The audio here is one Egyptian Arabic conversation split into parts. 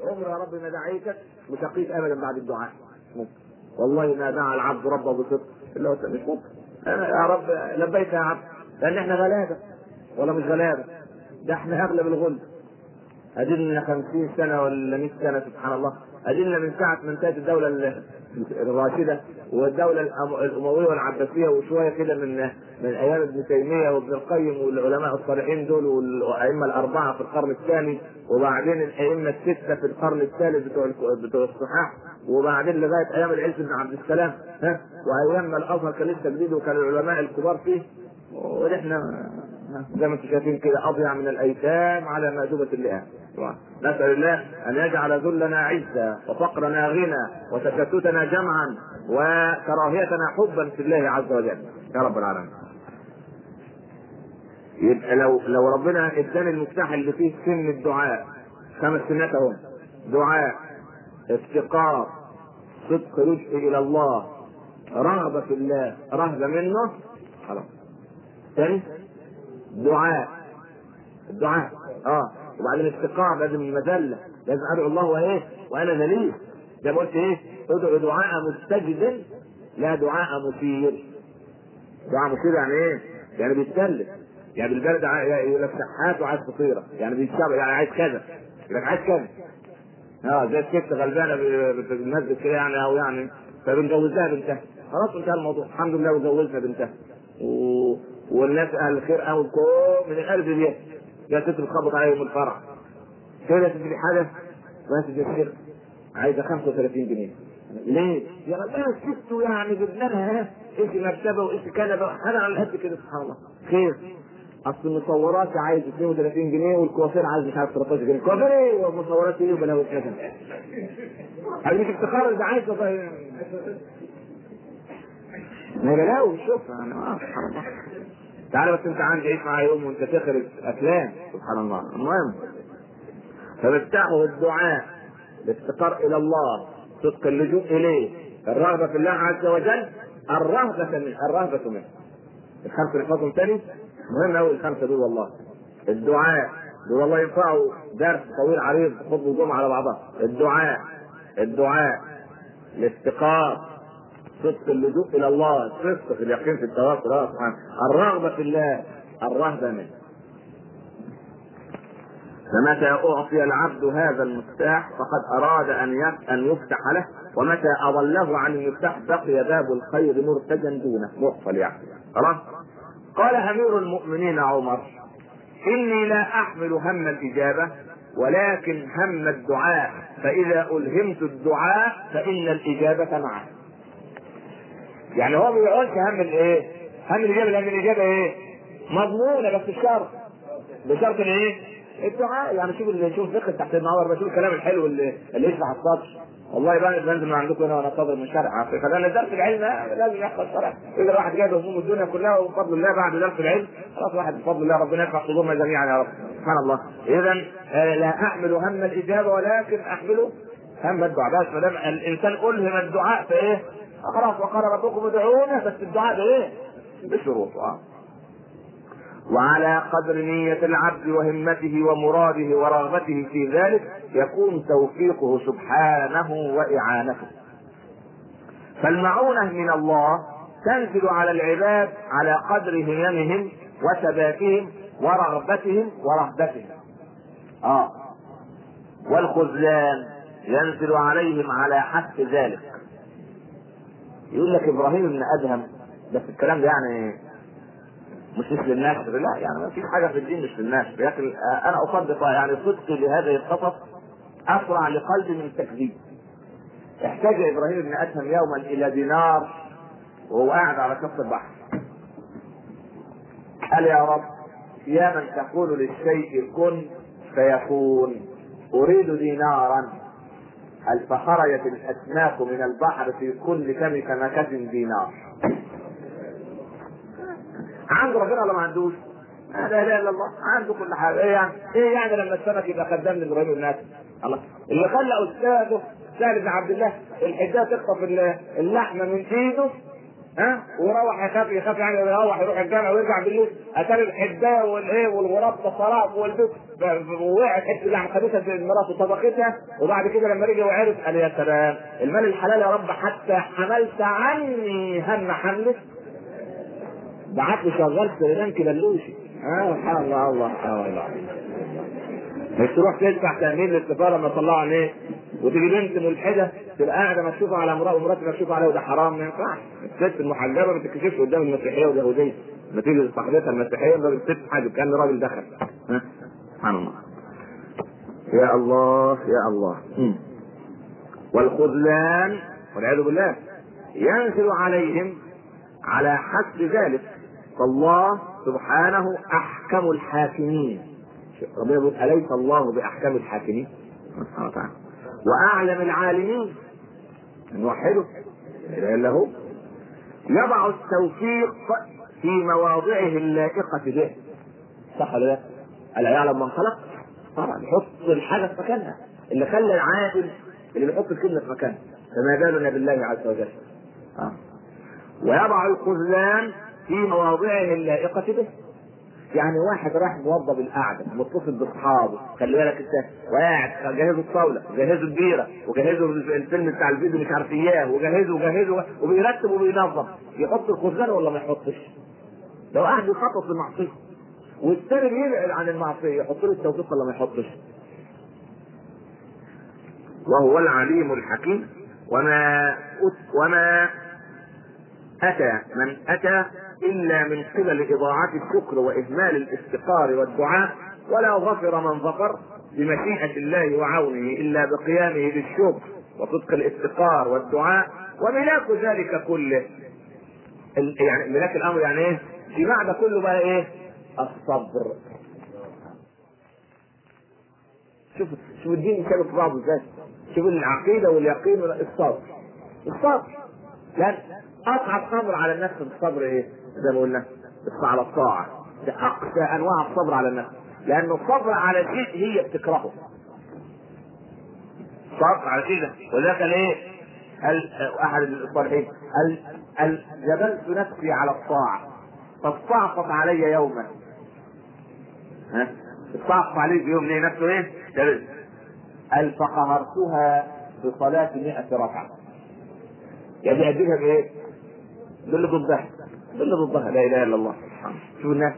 عمر يا رب ما دعيتك وشقيت ابدا بعد الدعاء ممكن والله ما دعا العبد ربه بصدق الا هو مش ممكن انا يا رب لبيك يا عبد لان احنا غلابه ولا مش غلابه ده احنا اغلب الغل ادينا 50 سنه ولا 100 سنه سبحان الله ادينا من ساعه ما انتهت الدوله ال- الراشده والدوله الأم- الامويه والعباسيه وشويه كده من من ايام ابن تيميه وابن القيم والعلماء الصالحين دول والائمه الاربعه في القرن الثاني وبعدين الائمه السته في القرن الثالث بتوع الك- بتوع الصحاح وبعدين لغايه ايام العز بن عبد السلام ها وايام ما الازهر كان لسه جديد وكان العلماء الكبار فيه ونحن زي ما انتم شايفين كده اضيع من الايتام على مأدبة اللئام نسأل الله أن يجعل ذلنا عزا وفقرنا غنى وتشتتنا جمعا وكراهيتنا حبا في الله عز وجل يا رب العالمين. يبقى لو لو ربنا اداني المفتاح اللي فيه سن الدعاء خمس سنات اهو دعاء افتقار صدق لجء الى الله رغبة في الله رهبة منه خلاص ثاني دعاء الدعاء اه وبعدين افتقار لازم المذله لازم ادعو الله وايه وانا ذليل زي ما قلت ايه ادعو دعاء مستجد لا دعاء مثير دعاء مثير يعني ايه؟ يعني بيتكلم يعني بالبلد ع- يقول لك شحات وعايز فطيره يعني بيتشرب يعني عايز كذا يقول لك عايز كذا اه زي الست غلبانه ب- بتنزل كده يعني او يعني فبنجوزها بنتها خلاص انتهى الموضوع الحمد لله وجوزنا بنتها و... والناس اهل الخير قوي كل من القلب دي يا ست بتخبط عليهم الفرع كده تدري حاجه بس دي الشيخ عايزه 35 جنيه ليه؟ يا غلبانه الست يعني جبنا لها ها ايش مرتبه وايش كنبه حاجه على قد كده سبحان الله خير اصل المصورات عايز 32 جنيه والكوافير عايز مش عارف 13 جنيه كوافير ايه والمصورات ايه وبلاوي كذا هذه مش افتخار ده عايز والله ما بلاوي شوف يعني آه، سبحان الله تعالى بس انت عندي عيش معايا يوم وانت تخرج افلام سبحان الله المهم فمفتاحه الدعاء الافتقار الى الله صدق اللجوء اليه الرغبه في الله عز وجل الرهبه منه الرهبه منه الخمسه نحفظهم تاني مهم قوي الخمسه دول والله الدعاء دول والله ينفعوا درس طويل عريض خطبه الجمعه على بعضها الدعاء الدعاء الافتقار صدق اللجوء الى الله الصدق في اليقين في التواصل آه سبحانه الرغبه في الله الرهبه منه فمتى أعطي العبد هذا المفتاح فقد أراد أن يف- أن يفتح له ومتى أضله عن المفتاح بقي باب الخير مرتجا دونه مقفل يعني خلاص قال أمير المؤمنين عمر إني لا أحمل هم الإجابة ولكن هم الدعاء فإذا ألهمت الدعاء فإن الإجابة معه يعني هو ما بيقولش هم الايه؟ هم الاجابه لان الاجابه ايه؟ مضمونه بس بشرط بشرط الايه؟ الدعاء يعني شوف اللي شوف فقه تحت النظر ده شوف الكلام الحلو اللي اللي يشرح السطر والله بقى بنزل من عندكم هنا وانا صادر من شرع عفيفه لان درس العلم لازم يحفظ شرع اذا واحد جايب هموم الدنيا كلها وبفضل الله بعد درس العلم خلاص واحد بفضل الله ربنا يرفع قلوبنا جميعا يا رب سبحان الله اذا آه، لا احمل هم الاجابه ولكن احمل هم الدعاء بس ما دام الانسان الهم الدعاء فايه؟ خلاص وقال ربكم ادعونا بس الدعاء بايه؟ بشروط آه. وعلى قدر نية العبد وهمته ومراده ورغبته في ذلك يكون توفيقه سبحانه وإعانته. فالمعونة من الله تنزل على العباد على قدر هممهم وثباتهم ورغبتهم ورهبتهم. اه والخذلان ينزل عليهم على حسب ذلك. يقول لك ابراهيم بن ادهم بس الكلام ده يعني مش مش للنشر لا يعني ما فيش حاجه في الدين مش للنشر لكن آه، انا اصدق يعني صدقي لهذه القصص اسرع لقلبي من التكذيب احتاج ابراهيم بن ادهم يوما الى دينار وهو قاعد على شط البحر قال يا رب يا من تقول للشيء كن فيكون اريد دينارا هل فخرجت الاسماك من البحر في كل كم سمكة دينار عنده ربنا ولا ما عندوش؟ لا اله الا الله عنده كل حاجه ايه يعني؟ ايه يعني لما السمك يبقى خدام لابراهيم الناس؟ الله اللي خلى استاذه سهل بن عبد الله الحجاج تخطف ال- اللحمه من ايده ها ويروح يخاف يخاف يعني يروح يروح الجامع ويرجع بالليل اتاري الحدايه والايه والغراب تصرف والبيت ووقعت حته لحم خدتها مراته طبختها وبعد كده لما رجع وعرف قال يا سلام المال الحلال يا رب حتى حملت عني هم حملك بعت لي شغال سريلانكي بلوشي اه سبحان الله الله سبحان الله مش تروح تدفع تامين للسفاره لما طلعوا عينيه وتيجي بنت ملحده تبقى قاعده مكشوفه على امراه ومراتها مكشوفه عليها وده حرام ما ينفعش الست المحجبه ما تتكشفش قدام المسيحيه واليهوديه لما تيجي صاحبتها المسيحيه ما بتست حاجه كان راجل دخل ها سبحان الله يا الله يا الله م. والخذلان والعياذ بالله ينزل عليهم على حسب ذلك فالله سبحانه احكم الحاكمين ربنا يقول اليس الله باحكم الحاكمين سبحانه وتعالى واعلم العالمين نوحده لا اله الا هو يضع التوفيق في مواضعه اللائقة به صح ولا لا؟ ألا يعلم من خلق؟ طبعا يحط الحاجة في مكانها اللي خلى العادل اللي بيحط الكلمة في مكانها فما بالنا بالله عز وجل آه. ويضع الخذلان في مواضعه اللائقة به يعني واحد راح موظف القعده متصل باصحابه خلي بالك انت وقاعد جهزوا الطاوله وجهزوا البيره وجهزوا الفيلم بتاع الفيديو مش عارف اياه وجهزوا وجهزوا وبيرتب وبينظم يحط الخزان ولا ما يحطش؟ لو قاعد يخطط للمعصيه والثاني بيبعد عن المعصيه يحط له التوفيق ولا ما يحطش؟ وهو العليم الحكيم وما وما أتى من أتى إلا من قبل إضاعة الشكر وإهمال الافتقار والدعاء ولا ظفر من ظفر بمشيئة الله وعونه إلا بقيامه بالشكر وصدق الافتقار والدعاء وملاك ذلك كله يعني ملاك الأمر يعني إيه؟ جماع ده كله بقى إيه؟ الصبر شوف شوف الدين كانوا في بعضه ازاي شوف العقيده واليقين الصبر الصبر لان اصعب امر على النفس الصبر ايه؟ زي ما قلنا الصبر على الطاعه ده اقسى انواع الصبر على النفس لانه الصبر على شيء هي بتكرهه صبر على شيء ده وذاك الايه؟ احد الصالحين قال جبلت نفسي على الطاعه فاستعصت علي يوما ها استعصت علي في يوم ليه نفسه ايه؟ قال فقهرتها بصلاة مئة ركعة يعني أجيبها بإيه؟ باللي ضدها باللي ضدها لا إله إلا الله شوف الناس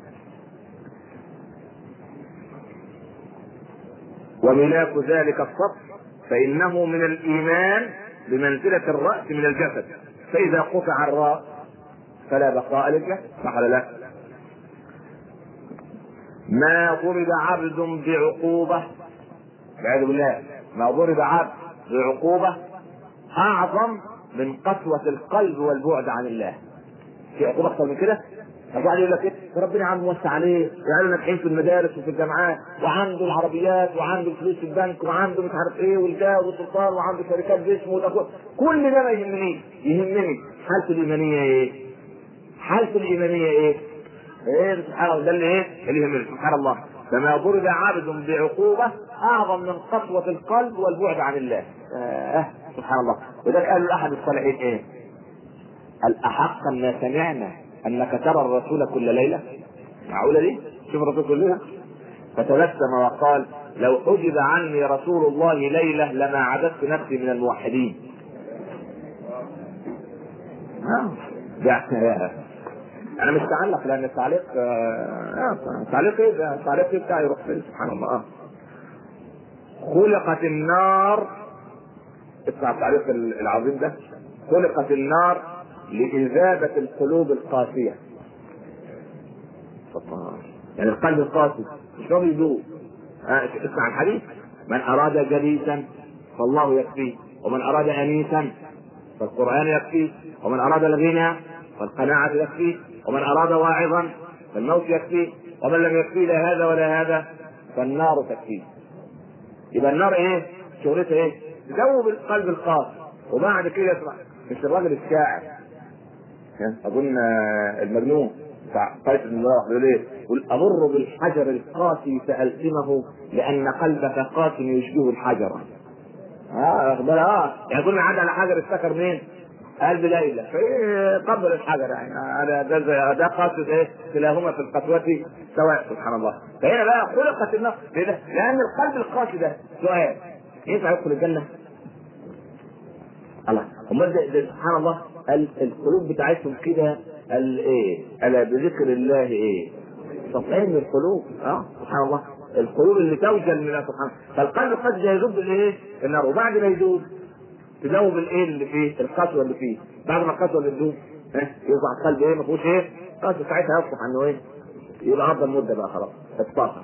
وملاك ذلك الصبر فإنه من الإيمان بمنزلة الرأس من الجسد فإذا قطع الرأس فلا بقاء للجسد صح ولا لا؟ ما ضرب عبد بعقوبة والعياذ بالله ما ضرب عبد بعقوبة أعظم من قسوة القلب والبعد عن الله في عقوبة أكثر من كده الواحد يقول لك ايه ربنا عم موسع عليه ويعمل ناجحين في المدارس وفي الجامعات وعنده العربيات وعنده الفلوس في البنك وعنده مش عارف ايه والجاه والسلطان وعنده شركات باسمه وده كل ده ما يهمنيش يهمني حالته الايمانيه ايه؟ حالته الايمانيه ايه؟ ايه سبحان الله ده اللي ايه؟ اللي يهمني سبحان الله فما ضرب عبد بعقوبة أعظم من قسوة القلب والبعد عن الله آه سبحان الله وذلك قال أحد الصالحين إيه الأحق ما سمعنا أنك ترى الرسول كل ليلة معقولة دي شوف الرسول كل ليلة فتبسم وقال لو حجب عني رسول الله ليلة لما عددت نفسي من الموحدين آه. انا مش تعلق لان التعليق آه تعليق ايه ده التعليق ايه بتاعي يروح فين سبحان الله آه. خلقت النار اسمع التعليق العظيم ده خلقت النار لإذابة القلوب القاسية يعني القلب القاسي مش راضي يذوب آه اسمع الحديث من أراد جليسا فالله يكفيه ومن أراد أنيسا فالقرآن يكفيه ومن أراد الغنى فالقناعة يكفيه ومن أراد واعظا فالموت يكفيه ومن لم يكفيه لا هذا ولا هذا فالنار تكفيه يبقى النار ايه؟ شغلتها ايه؟ تذوب القلب القاسي وبعد كده يسمع مش الراجل الشاعر اظن المجنون بتاع قيس بن مراح بيقول ايه؟ يقول امر بالحجر القاسي فالزمه لان قلبك قاسي يشبه الحجر. اه اه يعني كل ما عدى على حجر افتكر مين؟ قلب ليلى في قبر الحجر يعني هذا ده ده قاصد ايه؟ كلاهما في القسوة سواء سبحان الله فهنا بقى خلقت النار ليه؟ لان القلب القاسي ده سؤال ينفع يدخل الجنه؟ الله امال ده, ده سبحان الله القلوب بتاعتهم كده الايه؟ الا بذكر الله ايه؟ تطعيم القلوب اه سبحان الله القلوب اللي توجل من الله سبحانه فالقلب قد يذوب الايه؟ النار وبعد ما يذوب تذوب الايه اللي فيه القسوه اللي فيه بعد ما القسوه اللي تذوب ها يصبح القلب ايه ما فيهوش ايه؟ قسوه ساعتها يصبح انه ايه؟ يبقى افضل مده بقى خلاص اتصاصر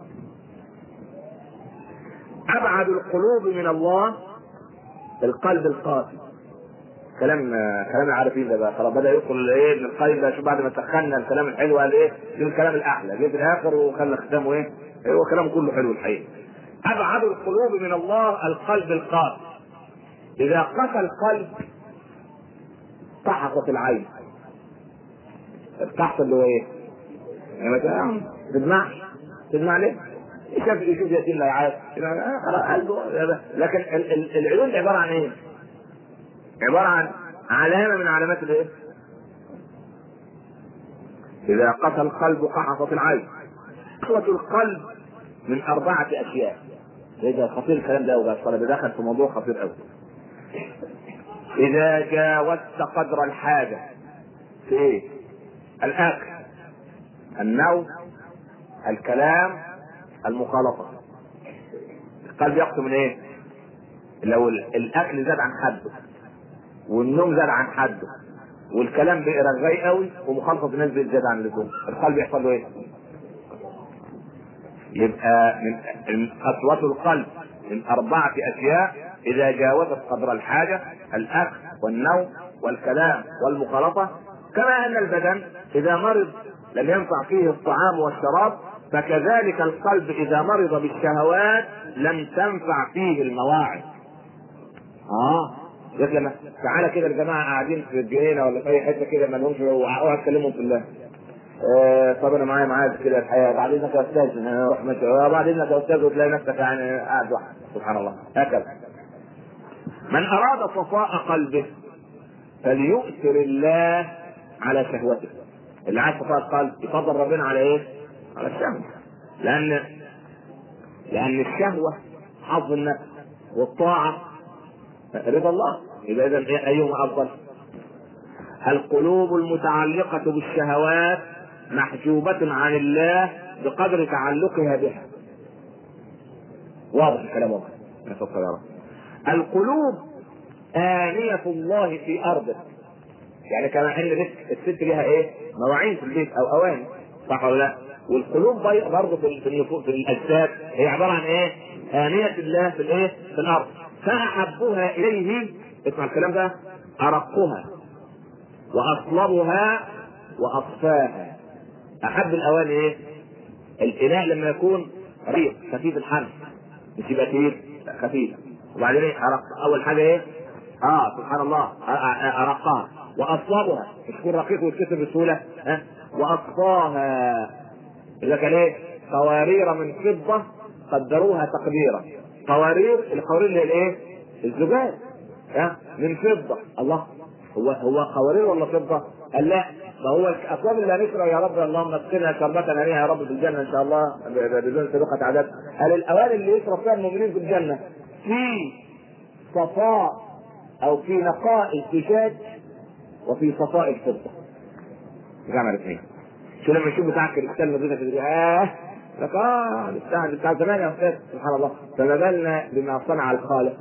ابعد القلوب من الله القلب القاسي كلام كلام العارفين ده بقى خلاص بدا يدخل ايه ابن القيم ده شوف بعد ما سخنا الكلام الحلو قال ايه جه الكلام الاحلى جه في الاخر وخلى ختامه ايه هو كلام كله حلو الحقيقه ابعد القلوب من الله القلب القاسي اذا قسى القلب قحطت العين القحط اللي هو ايه؟ يعني ما تدمعش تدمع ليه؟ يشوف يشوف يتيم لا يعيط خلاص قلبه لكن العيون عباره عن ايه؟ عباره عن علامه من علامات الايه؟ اذا قسى القلب قحطت العين قسوة القلب من أربعة أشياء إذا خطير الكلام ده وبقى الصلاة دخل في موضوع خطير قوي إذا جاوزت قدر الحاجة في إيه؟ الأكل النوم الكلام المخالطة القلب يقسم من إيه؟ لو الأكل زاد عن حده والنوم زاد عن حده والكلام بقى رغاي قوي ومخالطة الناس زاد عن اللزوم القلب يحصل له إيه؟ يبقى من قسوة القلب من أربعة أشياء إذا جاوزت قدر الحاجة الأكل والنوم والكلام والمخالطة كما أن البدن إذا مرض لم ينفع فيه الطعام والشراب فكذلك القلب إذا مرض بالشهوات لم تنفع فيه المواعظ. آه لما تعالى كده الجماعة قاعدين في الجنينة ولا في أي حتة كده ما لهمش اوعى تكلمهم في الله. آه طب انا معايا معاك كده الحياه بعد اذنك يا استاذ روح ماشي بعد اذنك يا استاذ وتلاقي نفسك يعني قاعد واحد سبحان الله هكذا من اراد صفاء قلبه فليؤثر الله على شهوته اللي عايز صفاء القلب يفضل ربنا على ايه؟ على الشهوه لان لان الشهوه حظ النفس والطاعه رضا الله يبقى اذا ايهما افضل؟ القلوب المتعلقة بالشهوات محجوبة عن الله بقدر تعلقها بها. واضح الكلام واضح. القلوب آنية الله في أرضه. يعني كما أن الست لها إيه؟ مواعين في البيت أو أواني. صح ولا لا؟ والقلوب برضه في في في الأجساد هي عبارة عن إيه؟ آنية الله في الإيه؟ في الأرض. فأحبها إليه اسمع الكلام ده أرقها واصلبها واصفاها احب الاواني ايه؟ الاناء لما يكون رقيق خفيف الحمل مش يبقى تقيل خفيف وبعدين ايه أرق اول حاجه ايه؟ اه سبحان الله ارقها واصلبها مش تكون رقيق وتكسر بسهوله ها واصفاها اذا كان ايه؟ قوارير من فضه قدروها تقديرا قوارير القوارير اللي هي الايه؟ الزجاج ها من فضه الله هو هو قوارير ولا فضه؟ قال لا ما هو الاكواب اللي هنشرب يا رب اللهم اسقنا شربة هنيئة يا رب في الجنه ان شاء الله بدون سابقة عدد قال الاواني اللي يشرب فيها المؤمنين في الجنه في صفاء او في نقاء الزجاج وفي صفاء الفضه. جمع الاثنين. شو لما يشوف بتاع كريستال نظيفه كده اه لك اه بتاع بتاع زمان يا استاذ سبحان الله فما بالنا بما صنع الخالق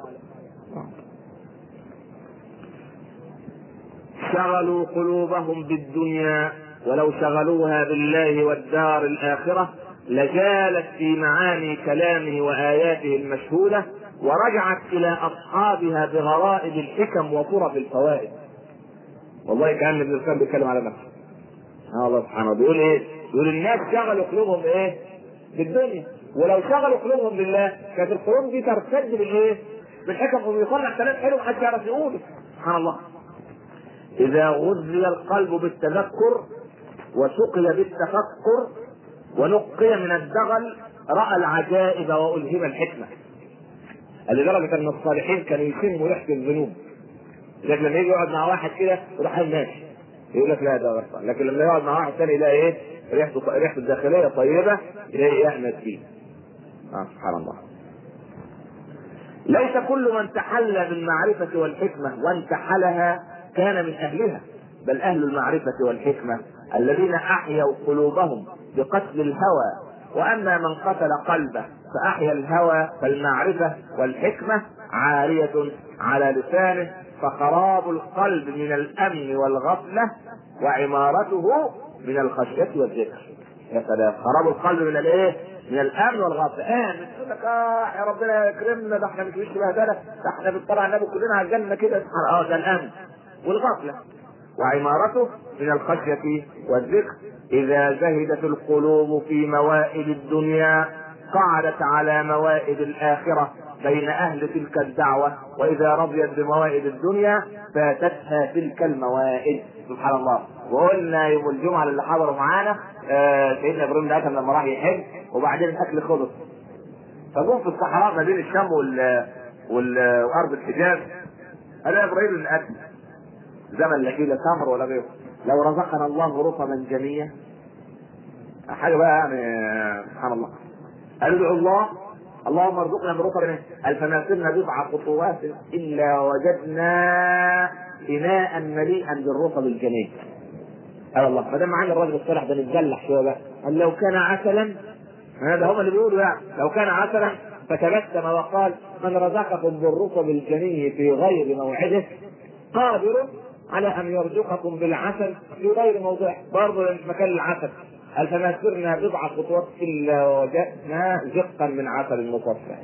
شغلوا قلوبهم بالدنيا ولو شغلوها بالله والدار الآخرة لجالت في معاني كلامه وآياته المشهودة ورجعت إلى أصحابها بغرائب الحكم وطرف الفوائد. والله كأن ابن القيم بيتكلم على نفسه. اه الله سبحانه بيقول ايه؟ يقول الناس شغلوا قلوبهم ايه؟ بالدنيا ولو شغلوا قلوبهم بالله كانت القلوب دي ترتد بالايه؟ بالحكم ويطلع كلام حلو محدش يعرف يقوله سبحان الله. إذا غذي القلب بالتذكر وسقي بالتفكر ونقي من الدغل رأى العجائب وألهم الحكمة لدرجة أن الصالحين كانوا يشموا ريحة الذنوب لكن لما يجي يقعد مع واحد كده يروح ماشي يقول لك لا ده غلطان لكن لما يقعد مع واحد ثاني يلاقي ايه ريحته ريحته الداخليه طيبه يلاقي يأنس فيه آه سبحان الله ليس كل من تحلى بالمعرفة والحكمة وانتحلها كان من أهلها بل أهل المعرفة والحكمة الذين أحيوا قلوبهم بقتل الهوى وأما من قتل قلبه فأحيا الهوى فالمعرفة والحكمة عارية على لسانه فخراب القلب من الأمن والغفلة وعمارته من الخشية والذكر يا سلام خراب القلب من الايه؟ من الامن والغفله امن يقول لك اه يا ربنا يكرمنا ده احنا مش وش بهدله ده احنا بنطلع النبي كلنا على الجنه كده اه ده الامن والغفله وعمارته من الخشيه والذكر اذا زهدت القلوب في موائد الدنيا قعدت على موائد الاخره بين اهل تلك الدعوه واذا رضيت بموائد الدنيا فاتتها تلك الموائد سبحان الله وقلنا يوم الجمعه اللي حضروا معانا آه سيدنا ابراهيم ده لما راح يحج وبعدين الاكل خلص فجم في الصحراء ما بين الشام وال وال وارض الحجاز قال يا ابراهيم الاكل زمن لا فيه لا تمر ولا غيره لو رزقنا الله رطبا جنيا حاجه بقى يعني سبحان الله قال ادعوا الله اللهم ارزقنا برطب قال فما سرنا بضع خطوات الا وجدنا اناء مليئا بالرطب الجني قال الله ما دام معانا الراجل الصالح ده نتجلح شويه بقى قال لو كان عسلا هذا هم اللي بيقولوا يعني لو كان عسلا فتبسم وقال من رزقكم بالرطب الجني في غير موعده قادر على ان يرزقكم بالعسل في غير موضعه برضه مكان العسل قال فما سرنا بضع خطوات الا وجدنا زقا من عسل مصفى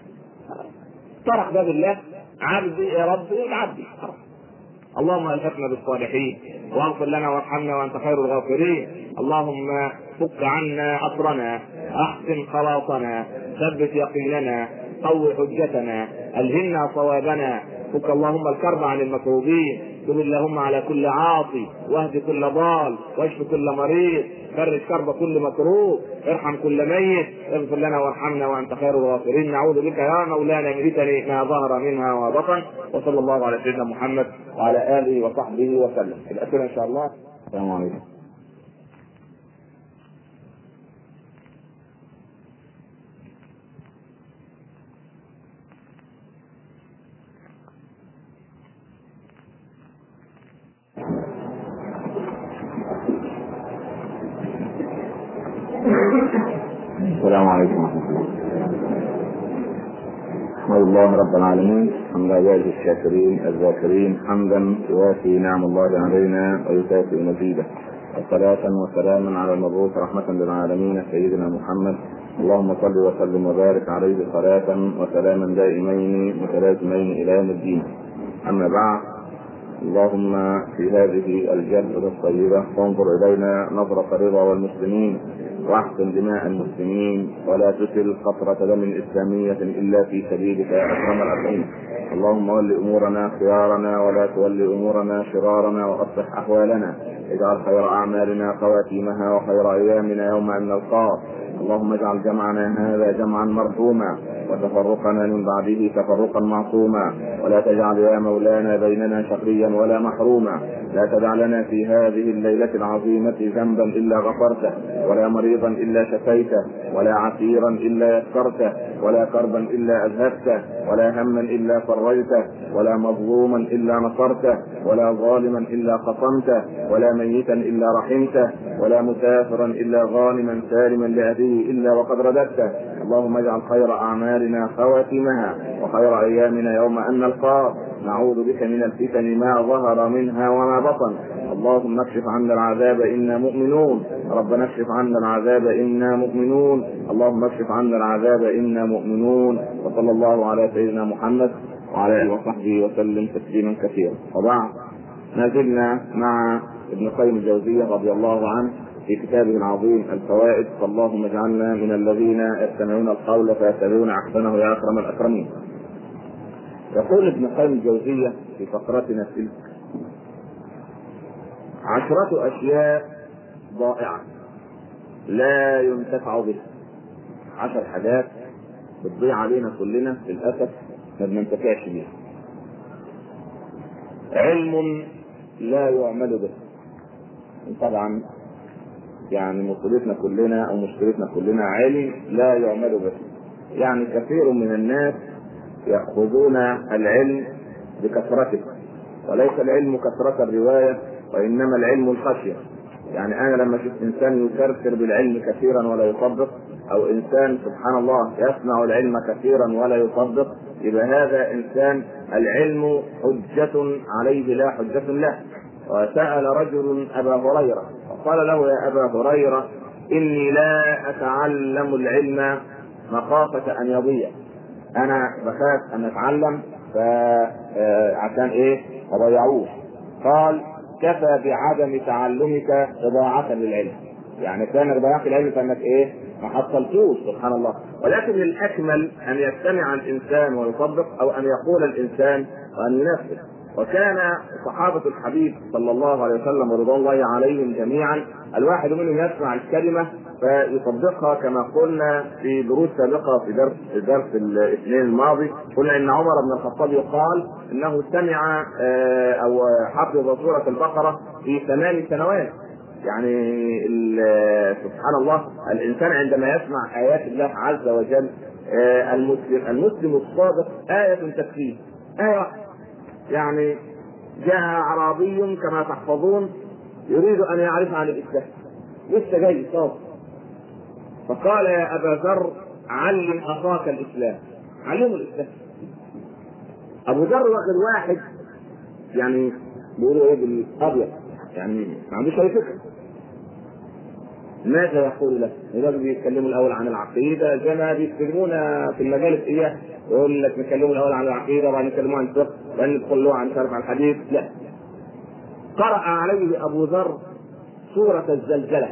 طرق باب الله عبدي يا ربي عبدي اللهم الحقنا بالصالحين واغفر لنا وارحمنا وانت خير الغافرين اللهم فك عنا اطرنا احسن خلاصنا ثبت يقيننا قوي حجتنا الهمنا صوابنا فك اللهم الكرب عن المكروبين تب اللهم على كل عاصي واهد كل ضال واشف كل مريض فرج كرب كل مكروه ارحم كل ميت اغفر لنا وارحمنا وانت خير الغافرين نعوذ بك يا مولانا من فتن ما ظهر منها وبطن وصلى الله على سيدنا محمد وعلى اله وصحبه وسلم الاسئله ان شاء الله السلام عليكم السلام عليكم ورحمة الله. أحمد الله رب العالمين حمد عباده الشاكرين الذاكرين حمدا يوافي نعم الله علينا ويكافئ مزيده وصلاة وسلاما على المبعوث رحمة للعالمين سيدنا محمد اللهم صل وسلم وبارك عليه صلاة وسلاما دائمين متلازمين إلى يوم الدين أما بعد اللهم في هذه الجنة الطيبة وانظر إلينا نظرة رضا والمسلمين واحسن دماء المسلمين ولا تسل قطرة دم إسلامية إلا في سبيلك يا أكرم الأكرمين اللهم ول أمورنا خيارنا ولا تول أمورنا شرارنا وأصلح أحوالنا اجعل خير أعمالنا خواتيمها وخير أيامنا يوم أن نلقاك اللهم اجعل جمعنا هذا جمعا مرحوما وتفرقنا من بعده تفرقا معصوما ولا تجعل يا مولانا بيننا شقيا ولا محروما لا تدع لنا في هذه الليلة العظيمة ذنبا إلا غفرته ولا مريضا إلا شفيته ولا عسيرا إلا يسرته ولا كربا إلا أذهبته ولا هما إلا فريته ولا مظلوما إلا نصرته ولا ظالما إلا قصمته ولا ميتا إلا رحمته ولا مسافرا إلا غانما سالما لأبيه إلا وقد رددته اللهم اجعل خير أعمالنا خواتمها وخير أيامنا يوم أن نلقاك نعوذ بك من الفتن ما ظهر منها وما بطن اللهم اكشف عنا العذاب انا مؤمنون ربنا اكشف عنا العذاب انا مؤمنون اللهم اكشف عنا العذاب انا مؤمنون وصلى الله على سيدنا محمد وعلى اله وصحبه وسلم تسليما كثيرا وبعد ما زلنا مع ابن قيم الجوزية رضي الله عنه في كتابه العظيم الفوائد فاللهم اجعلنا من الذين يستمعون القول فيتبعون احسنه يا اكرم الاكرمين. يقول ابن قيم الجوزية في فقرتنا تلك عشرة أشياء ضائعة لا ينتفع بها عشر حاجات بتضيع علينا كلنا للأسف ما بننتفعش بيها علم لا يعمل به طبعا يعني مصيبتنا كلنا او مشكلتنا كلنا علم لا يعمل به يعني كثير من الناس يأخذون العلم بكثرته وليس العلم كثرة الرواية وإنما العلم الخشية يعني أنا لما أشوف إنسان يكركر بالعلم كثيرا ولا يطبق أو إنسان سبحان الله يسمع العلم كثيرا ولا يطبق يبقى هذا إنسان العلم حجة عليه لا حجة له وسأل رجل أبا هريرة فقال له يا أبا هريرة إني لا أتعلم العلم مخافة أن يضيع أنا بخاف أن أتعلم فعشان إيه أضيعوه قال كفى بعدم تعلمك إضاعة للعلم يعني كانك ضيعت العلم فانك ايه؟ ما حصلتوش سبحان الله ولكن الاكمل ان يستمع الانسان ويطبق او ان يقول الانسان وان ينفذ وكان صحابة الحبيب صلى الله عليه وسلم ورضوان الله عليهم جميعا الواحد منهم يسمع الكلمة فيطبقها كما قلنا في دروس سابقة في درس في درس الاثنين الماضي قلنا ان عمر بن الخطاب يقال انه سمع او حفظ سورة البقرة في ثمان سنوات يعني سبحان الله الانسان عندما يسمع ايات الله عز وجل المسلم المسلم الصادق آية تكفيه آية واحدة يعني جاء أعرابي كما تحفظون يريد أن يعرف عن الإسلام لسه جاي صاد فقال يا أبا ذر علم أخاك الإسلام علمه الإسلام أبو ذر واخد واحد يعني بيقولوا إيه بالأبيض يعني ما عندوش أي فكرة ماذا يقول له؟ الراجل بيتكلموا الاول عن العقيده زي ما بيتكلمونا في المجالس اياه يقول لك نتكلموا الاول عن العقيده وبعدين نتكلموا عن الفقه وبعدين ندخل له عن شرح الحديث لا قرأ عليه ابو ذر سورة الزلزلة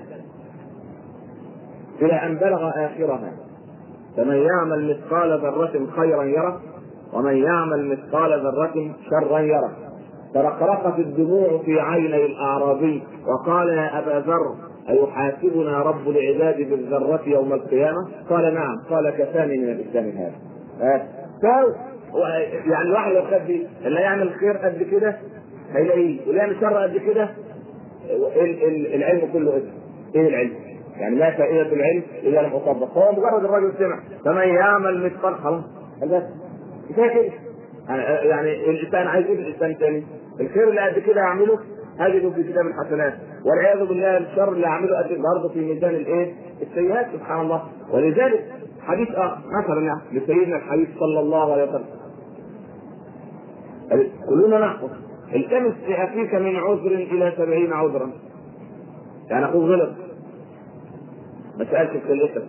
إلى أن بلغ آخرها فمن يعمل مثقال ذرة خيرا يره ومن يعمل مثقال ذرة شرا يره فرقرقت الدموع في عيني الأعرابي وقال يا أبا ذر أيحاسبنا رب العباد بالذرة يوم القيامة؟ قال نعم، قال كفاني من الإسلام هذا. آه. يعني الواحد لو خد اللي يعمل خير قد كده هيلاقيه، واللي يعمل شر قد كده العلم كله اسم. ايه العلم؟ يعني ما فائدة العلم إذا لم أطبق، هو مجرد الرجل سمع، فمن يعمل مثقال خلاص، بس كفاية كده. يعني الإنسان عايز إيه في الإنسان تاني؟ الخير اللي قد كده يعمله هجده في كتاب الحسنات والعياذ بالله الشر اللي عمله قد برضه في ميزان الايه؟ السيئات سبحان الله ولذلك حديث اخر مثلا يعني لسيدنا الحبيب صلى الله عليه وسلم كلنا نحفظ التمس في اخيك من عذر الى سبعين عذرا يعني اخوه غلط ما سالش في كليتك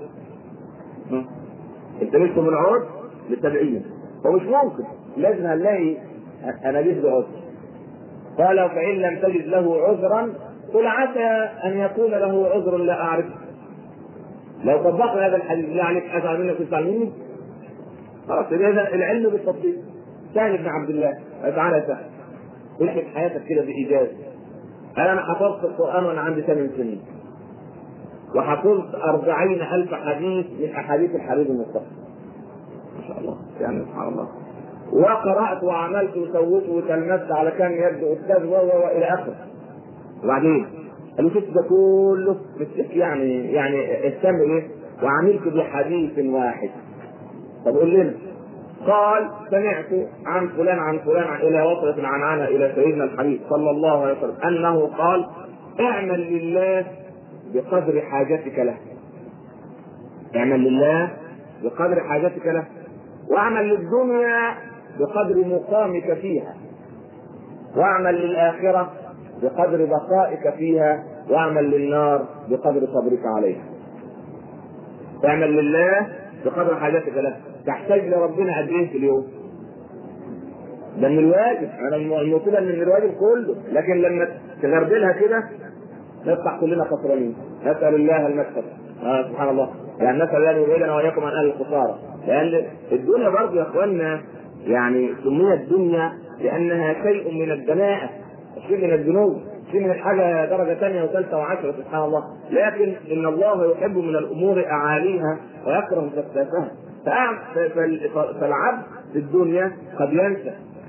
التمسه من عذر لسبعين ومش ممكن لازم هنلاقي انابيب بعذر قال فإن لم تجد له عذرا قل عسى أن يكون له عذر لا أعرفه لو طبقنا هذا الحديث لا عليك أزعل منك وتزعل مني خلاص إذا العلم بالتطبيق سهل بن عبد الله تعالى سهل الحق حياتك كده بإيجاز أنا حفظت القرآن وأنا عندي ثمان سنين وحفظت أربعين ألف حديث من أحاديث الحبيب المصطفى ما شاء الله يعني سبحان الله وقرات وعملت وسويت وتلمست على كان يد استاذ و والى اخره. وبعدين قالوا شفت ده كله يعني يعني اهتم ايه؟ وعملت بحديث واحد. طب قول لنا قال سمعت عن فلان عن فلان الى وصلت العنعنه الى سيدنا الحبيب صلى الله عليه وسلم انه قال اعمل لله بقدر حاجتك له. اعمل لله بقدر حاجتك له. واعمل للدنيا بقدر مقامك فيها واعمل للآخرة بقدر بقائك فيها واعمل للنار بقدر صبرك عليها اعمل لله بقدر حاجتك له تحتاج لربنا قد ايه في اليوم ده من الواجب انا المصيبه ان من الواجب كله لكن لما تغربلها كده نطلع كلنا خسرانين نسال الله المكسب آه سبحان الله يعني نسال الله ان يبعدنا واياكم عن اهل الخساره لان الدنيا برضه يا اخواننا يعني سميت الدنيا لانها شيء من الدناءه شيء من الذنوب شيء من الحاجه درجه ثانيه وثالثه وعشره سبحان الله لكن ان الله يحب من الامور اعاليها ويكره سفسافها فالعبد في الدنيا قد ينسى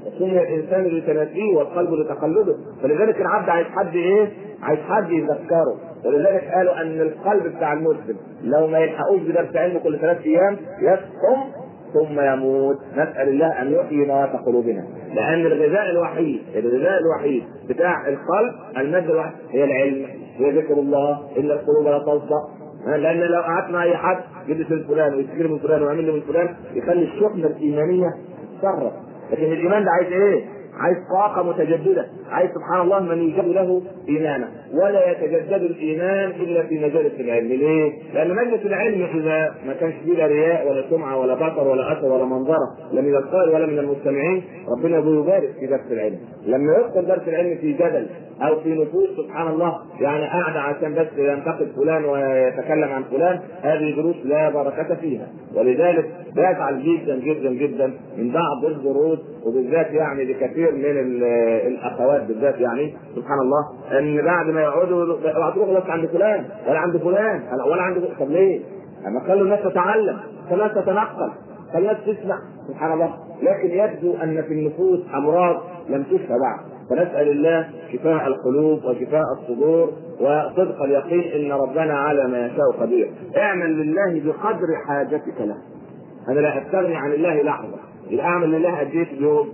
وسمي الانسان لتناسيه والقلب لتقلبه فلذلك العبد عايز حد ايه؟ عايز حد يذكره ولذلك قالوا ان القلب بتاع المسلم لو ما يلحقوش بدرس علم كل ثلاث ايام يسقم ثم يموت نسال الله ان يحيي موات قلوبنا لان الغذاء الوحيد الغذاء الوحيد بتاع القلب الماده الوحيد هي العلم هي ذكر الله ان القلوب لا تصدق لان لو قعدت مع اي حد يجلس من فلان ويشتكي من فلان ويعمل لي من فلان يخلي الشحنه الايمانيه تتصرف لكن الايمان ده عايز ايه؟ عايز طاقه متجدده عايز سبحان الله من يجد له ايمانا ولا يتجدد الايمان الا في مجالس العلم ليه؟ لان مجلس العلم اذا ما كانش فيه لا رياء ولا سمعه ولا بصر ولا اثر ولا منظره لا من القارئ ولا من المستمعين ربنا بيبارك في درس العلم لما يدخل درس العلم في جدل او في نفوس سبحان الله يعني قاعده عشان بس ينتقد فلان ويتكلم عن فلان هذه دروس لا بركه فيها ولذلك بيزعل جدا جدا جدا من بعض الدروس وبالذات يعني لكثير من الاخوات بالذات يعني سبحان الله ان بعد ما يقعدوا تروحوا بس عند فلان ولا عند فلان ولا عند طب ليه؟ اما خلوا الناس تتعلم خلوا الناس تتنقل خلوا الناس تسمع سبحان الله لكن يبدو ان في النفوس امراض لم تشفى بعد فنسال الله شفاء القلوب وشفاء الصدور وصدق اليقين ان ربنا على ما يشاء قدير اعمل لله بقدر حاجتك له انا لا استغني عن الله لحظه يبقى اعمل لله قد ايه في اليوم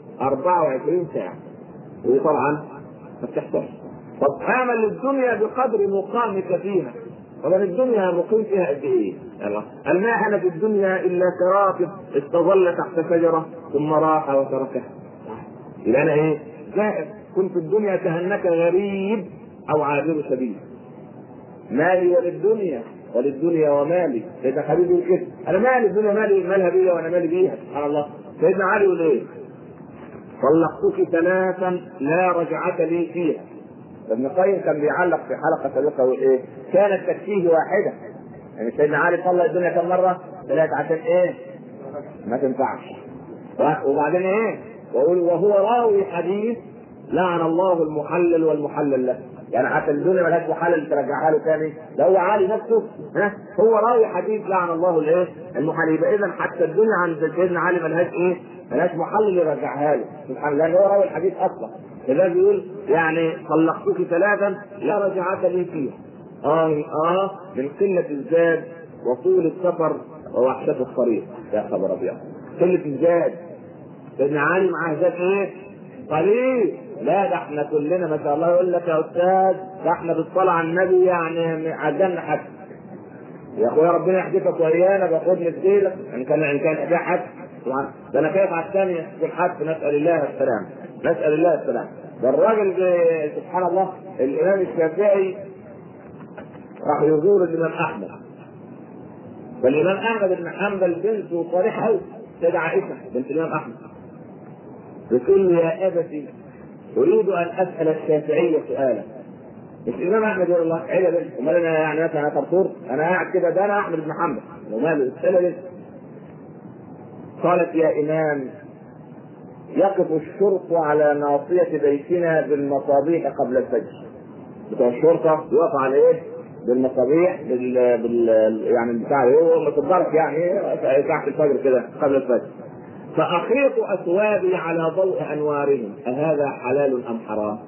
24 ساعه ودي طبعا ما بتحصلش طب اعمل للدنيا بقدر مقامك فيها طبعا الدنيا مقيم فيها قد ايه؟ يلا قال ما انا في الدنيا الا كراكب استظل تحت شجره ثم راح وتركها يبقى انا ايه؟ زائر كنت في الدنيا كانك غريب او عابر سبيل مالي وللدنيا وللدنيا ومالي سيدنا حبيبي يقول كده انا مالي الدنيا مالي مالها بيا وانا مالي بيها سبحان الله سيدنا علي يقول ايه؟ طلقتك ثلاثا لا رجعة لي فيها ابن القيم كان بيعلق في حلقه سابقه يقول ايه؟ كانت تكفيه واحده يعني سيدنا علي طلق الدنيا كم مره؟ ثلاث عشان ايه؟ ما تنفعش وبعدين ايه؟ ويقول وهو راوي حديث لعن الله المحلل والمحلل له يعني حتى الدنيا ملهاش محلل ترجعها له تاني ده هو علي نفسه ها هو راوي حديث لعن الله الايه؟ المحلل يبقى اذا حتى الدنيا عند سيدنا علي ملهاش ايه؟ ملهاش محلل يرجعها له سبحان الله لان هو راوي الحديث اصلا لذلك بيقول يعني طلقتك ثلاثا لا رجعة لي فيها اه اه من قلة الزاد وطول السفر ووحشة الطريق يا خبر ابيض قلة الزاد سيدنا علي معاه زاد ايه؟ قليل لا ده احنا كلنا ما شاء الله يقول لك يا استاذ ده احنا بالصلاه على النبي يعني عدلنا حد يا اخويا ربنا يحدثك وايانا باخدني بديلك ان كان ان كان ده حد ده انا خايف على الثانيه في الحد نسال الله السلام نسال الله السلام ده الراجل سبحان الله الامام الشافعي راح يزور الامام احمد فالامام احمد بن حنبل بنته صالحه قوي سيدة عائشه بنت الامام احمد بتقول له يا ابتي اريد ان اسال الشافعي سؤالا مش الامام احمد يقول الله عيله بنت امال انا يعني مثلا انا طرطور انا قاعد كده ده انا احمد بن حنبل وماله السنه قالت يا امام يقف الشرطة على ناصية بيتنا بالمصابيح قبل الفجر. بتوع الشرطة يقف على ايه؟ بالمصابيح بال, بال... يعني بتاع ايه؟ مصدرك يعني تحت الفجر كده قبل الفجر. فأخيط أثوابي على ضوء أنوارهم، أهذا حلال أم حرام؟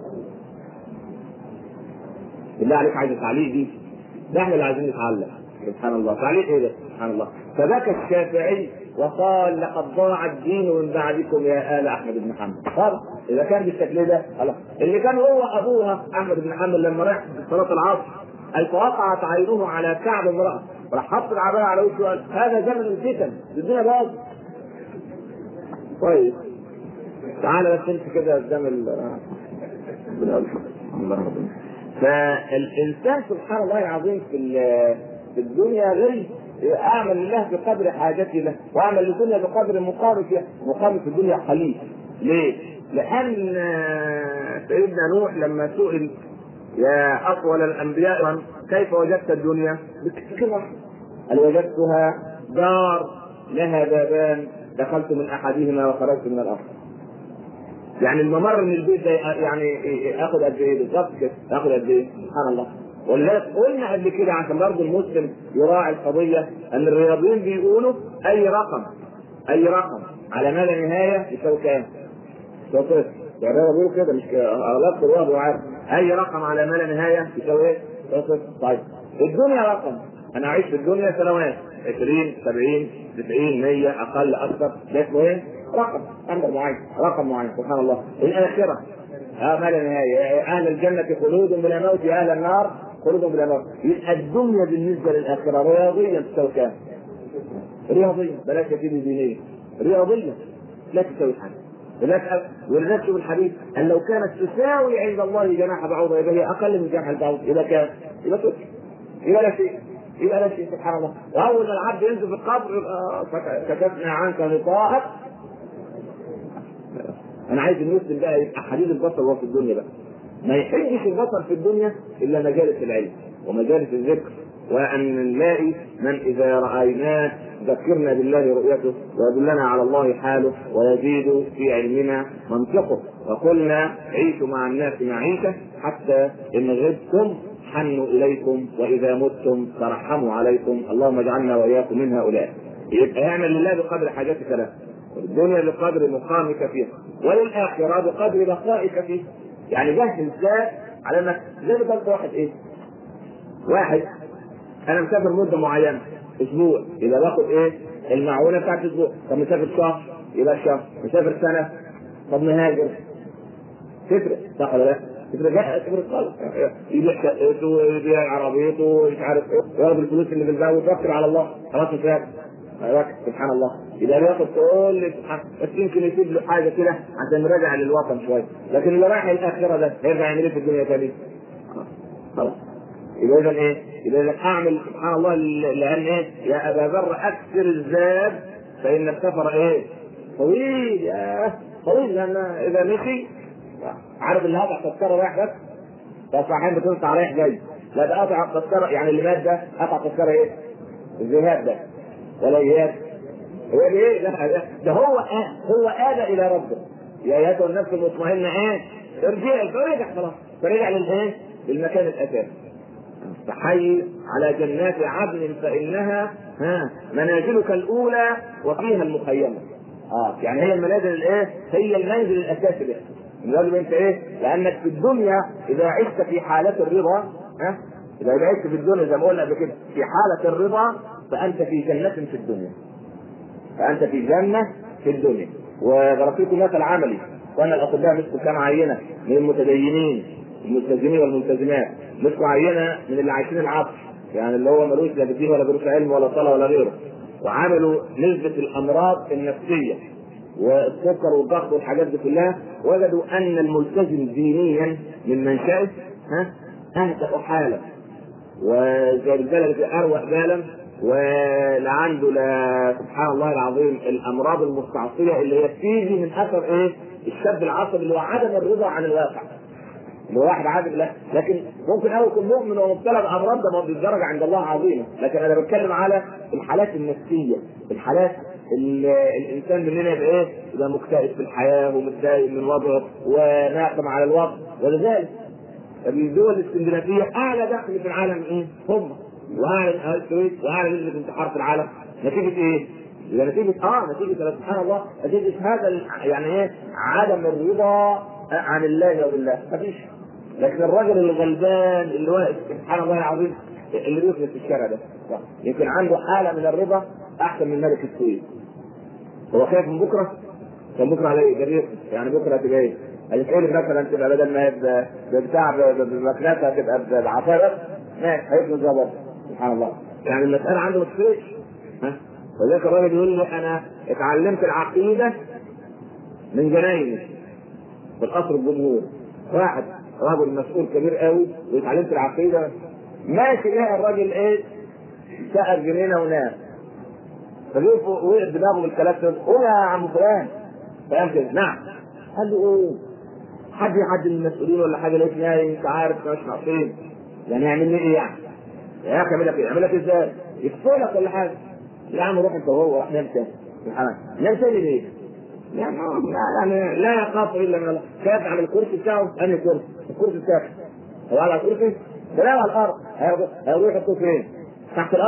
بالله عليك عايز تعليق دي؟ ده احنا اللي عايزين نتعلق سبحان الله، تعليق ايه ده؟ سبحان الله، فبكى الشافعي وقال لقد ضاع الدين من بعدكم يا ال احمد بن حنبل خلاص اذا كان بالشكل ده خلاص اللي كان هو ابوها احمد بن حنبل لما راح في صلاه العصر اي فوقعت عينه على كعب امراه راح حط العبايه على وشه وقال هذا زمن الفتن الدنيا باظ طيب تعالى بس انت كده قدام ال فالانسان سبحان الله العظيم في في الدنيا غير اعمل لله بقدر حاجتي له واعمل للدنيا بقدر مقامك مقامي في الدنيا قليل ليه؟ لان سيدنا نوح لما سئل يا اطول الانبياء كيف وجدت الدنيا؟ بكثره قال وجدتها دار لها بابان دخلت من احدهما وخرجت من الاخر يعني الممر من البيت ده يعني اخذ قد ايه بالظبط كده اخذ قد ايه سبحان الله ولذلك قلنا قبل كده عشان برضه المسلم يراعي القضيه ان الرياضيين بيقولوا اي رقم اي رقم على ما لا نهايه يساوي كام؟ يساوي صفر يعني انا بقول كده مش اغلبكم الواحد وعارف اي رقم على ما لا نهايه يساوي ايه؟ يساوي صفر طيب الدنيا رقم انا اعيش في الدنيا سنوات 20 70 90 100 اقل اكثر ده اسمه ايه؟ رقم امر معين رقم معين سبحان الله الاخره ها ما لا نهايه اهل الجنه خلود بلا موت اهل النار خلود بلا موت يبقى الدنيا بالنسبه للاخره رياضيا تساوي كام؟ رياضيا بلاش يا سيدي دينيا رياضيا لا تساوي حاجه ولذلك ولذلك شوف الحديث ان لو كانت تساوي عند الله جناح بعوضه يبقى هي اقل من جناح البعوض يبقى كام؟ يبقى صفر يبقى لا شيء يبقى لا شيء سبحان الله واول ما العبد ينزل في القبر يبقى كشفنا عنك غطاءك انا عايز المسلم بقى يبقى حديد البصر وهو في الدنيا بقى ما يحبش البصر في الدنيا الا مجالس العلم ومجالس الذكر وان نلاقي من اذا رايناه ذكرنا بالله رؤيته ويدلنا على الله حاله ويزيد في علمنا منطقه وقلنا عيشوا مع الناس معيشه حتى ان غبتم حنوا اليكم واذا متم ترحموا عليكم اللهم اجعلنا واياكم من هؤلاء يبقى اعمل لله بقدر حاجتك له الدنيا بقدر مقامك فيها وللاخره بقدر بقائك فيها يعني جهز الذات على انك زي ما قلت واحد ايه؟ واحد انا مسافر مده معينه اسبوع يبقى باخد ايه؟ المعونه بتاعت اسبوع طب مسافر شهر يبقى شهر مسافر سنه طب نهاجر تفرق صح ولا لا؟ تفرق لا تفرق خالص يبيع شقته ويبيع عربيته مش عارف ايه وياخد الفلوس اللي في البنك ويتوكل على الله خلاص مش سبحان الله يبقى بياخد كل بس يمكن يسيب له حاجه كده عشان يرجع للوطن شويه لكن اللي رايح الاخره ده هيرجع يعمل ايه في الدنيا تاني؟ خلاص يبقى اذا ايه؟ يبقى اذا اعمل سبحان الله لان ايه؟ يا ابا ذر اكثر الزاد فان السفر ايه؟ طويل يا طويل لان اذا مشي عارف اللي هقطع تذكره رايح بس فصاحبين بتنطع رايح جاي لا ده قطع تذكره يعني اللي مات ده قطع تذكره ايه؟ الذهاب ده ولا اياب هو ايه؟ لا ده هو آه هو آب الى ربه يا ايتها النفس المطمئنه ايه؟ ارجعي فرجع خلاص فرجع للايه؟ للمكان الاساسي فحي على جنات عدن فانها ها منازلك الاولى وفيها المخيمه اه يعني هي المنازل الايه؟ هي المنزل الاساسي لك لازم انت ايه؟ لانك في الدنيا اذا عشت في حالة الرضا ها؟ اذا عشت في الدنيا زي ما قلنا قبل كده في حالة الرضا فانت في جنة في الدنيا. فانت في جنة في الدنيا. وضربت مثل عملي وان الاطباء مسكوا كام عينة من المتدينين الملتزمين والملتزمات مسكوا عينة من اللي عايشين العصر يعني اللي هو ملوش لا بدين ولا دروس علم ولا صلاة ولا غيره وعملوا نسبة الأمراض النفسية والسكر والضغط والحاجات دي كلها وجدوا ان الملتزم دينيا من منشأه ها اهدأ حالا وزي البلد اروق بالا ولا عنده لا سبحان الله العظيم الامراض المستعصيه اللي هي بتيجي من اثر ايه؟ الشاب العصبي اللي هو عدم الرضا عن الواقع. اللي هو واحد عادل لا لكن ممكن قوي يكون مؤمن ومبتلى بامراض ده بالدرجه عند الله عظيمه، لكن انا بتكلم على الحالات النفسيه، الحالات الانسان مننا يبقى ايه؟ يبقى مكتئب في الحياه ومتضايق من وضعه وناقم على الوضع ولذلك الدول الاسكندنافيه اعلى دخل في العالم ايه؟ هم واعلى السويد واعلى نسبه انتحار في العالم نتيجه ايه؟ يبقى نتيجه اه نتيجه سبحان الله نتيجه هذا يعني ايه؟ عدم الرضا عن الله وبالله مفيش لكن الرجل الغلبان اللي واقف سبحان الله العظيم اللي بيفلت في الشارع ده يمكن عنده حاله من الرضا احسن من ملك السويد هو خايف من بكره كان بكره على ايه؟ ده يعني بكره هتبقى ايه؟ هيتقلب مثلا تبقى بدل ما هي بتاع بمكنسه تبقى بعصايه ماشي هيفلت زي برضه سبحان الله يعني المساله عنده ما تفرقش ها وذلك الراجل يقول لي انا اتعلمت العقيده من جنايني في القصر الجمهور واحد رجل مسؤول كبير قوي واتعلمت العقيده ماشي لقى الراجل ايه سأل جنينه ونام فجيت وقع دماغه بالكلام ده قول يا عم فلان فقام كده نعم قال له ايه حد حد من المسؤولين ولا حاجه لقيت نايم انت عارف مش ناقصين يعني يعمل لي ايه يعني؟ يا اخي يعمل لك ايه؟ يعمل لك ازاي؟ يفصلك ولا حاجه يا عم روح انت وهو روح نام تاني سبحان نام تاني ليه؟ يعني يعني لا يخاف الا من الله خاف على الكرسي بتاعه انهي كرسي؟ الكرسي بتاعه هو على الكرسي؟ ده على الارض هيروح يحطوه فين؟ تحت الارض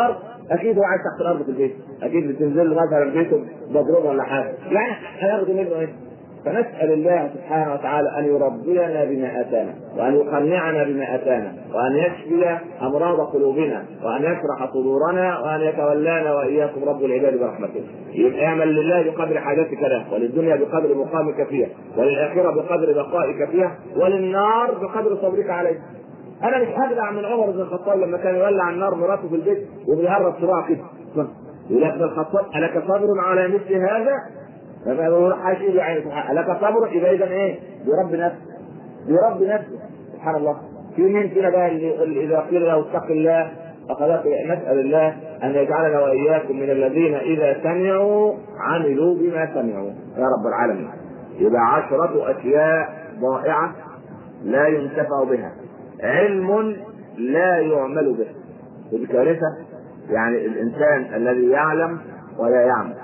اكيد هو عايز تحت الارض في البيت اكيد بتنزل له مثلا بيته مضروب ولا حاجه يعني هياخدوا منه ايه؟ فنسأل الله سبحانه وتعالى أن يربينا بما أتانا وأن يقنعنا بما أتانا وأن يشفي أمراض قلوبنا وأن يشرح صدورنا وأن يتولانا وإياكم رب العباد برحمته يبقى اعمل لله بقدر حاجتك له وللدنيا بقدر مقامك فيها وللآخرة بقدر بقائك فيها وللنار بقدر صبرك عليها انا مش هجدع من عمر بن الخطاب لما كان يولع النار مراته في البيت وبيهرب صراع كده يقول لك ابن الخطاب الك صبر على مثل هذا؟ فما يقول حاشي يعني الك صبر يبقى اذا ايه؟ بيربي نفسه بيربي نفسه سبحان الله في مين فينا بقى اللي اذا قيل له اتق الله فقد نسال الله ان يجعلنا واياكم من الذين اذا سمعوا عملوا بما سمعوا يا رب العالمين يبقى عشرة اشياء ضائعة لا ينتفع بها علم لا يعمل به ودي كارثة يعني الإنسان الذي يعلم ولا يعمل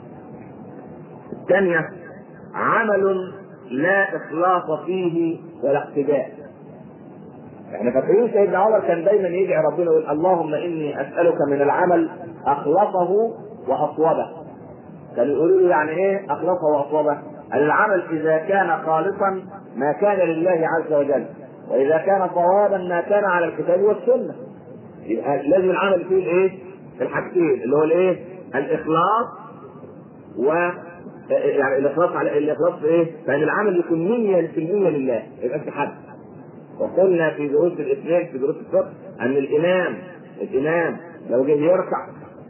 الثانية عمل لا إخلاص فيه ولا اقتداء يعني فاكرين سيدنا عمر كان دايما يدعي ربنا يقول اللهم اني اسالك من العمل اخلصه واصوبه كانوا يقولوا له يعني ايه اخلصه واصوبه؟ العمل اذا كان خالصا ما كان لله عز وجل واذا كان صوابا ما كان على الكتاب والسنه يبقى لازم العمل فيه الايه؟ الحاجتين اللي هو الايه؟ الاخلاص و يعني الاخلاص على الاخلاص في ايه؟ فان العمل يكون 100% لله يبقى في حد وقلنا في دروس الاثنين في دروس الفقه ان الامام الامام لو جه يركع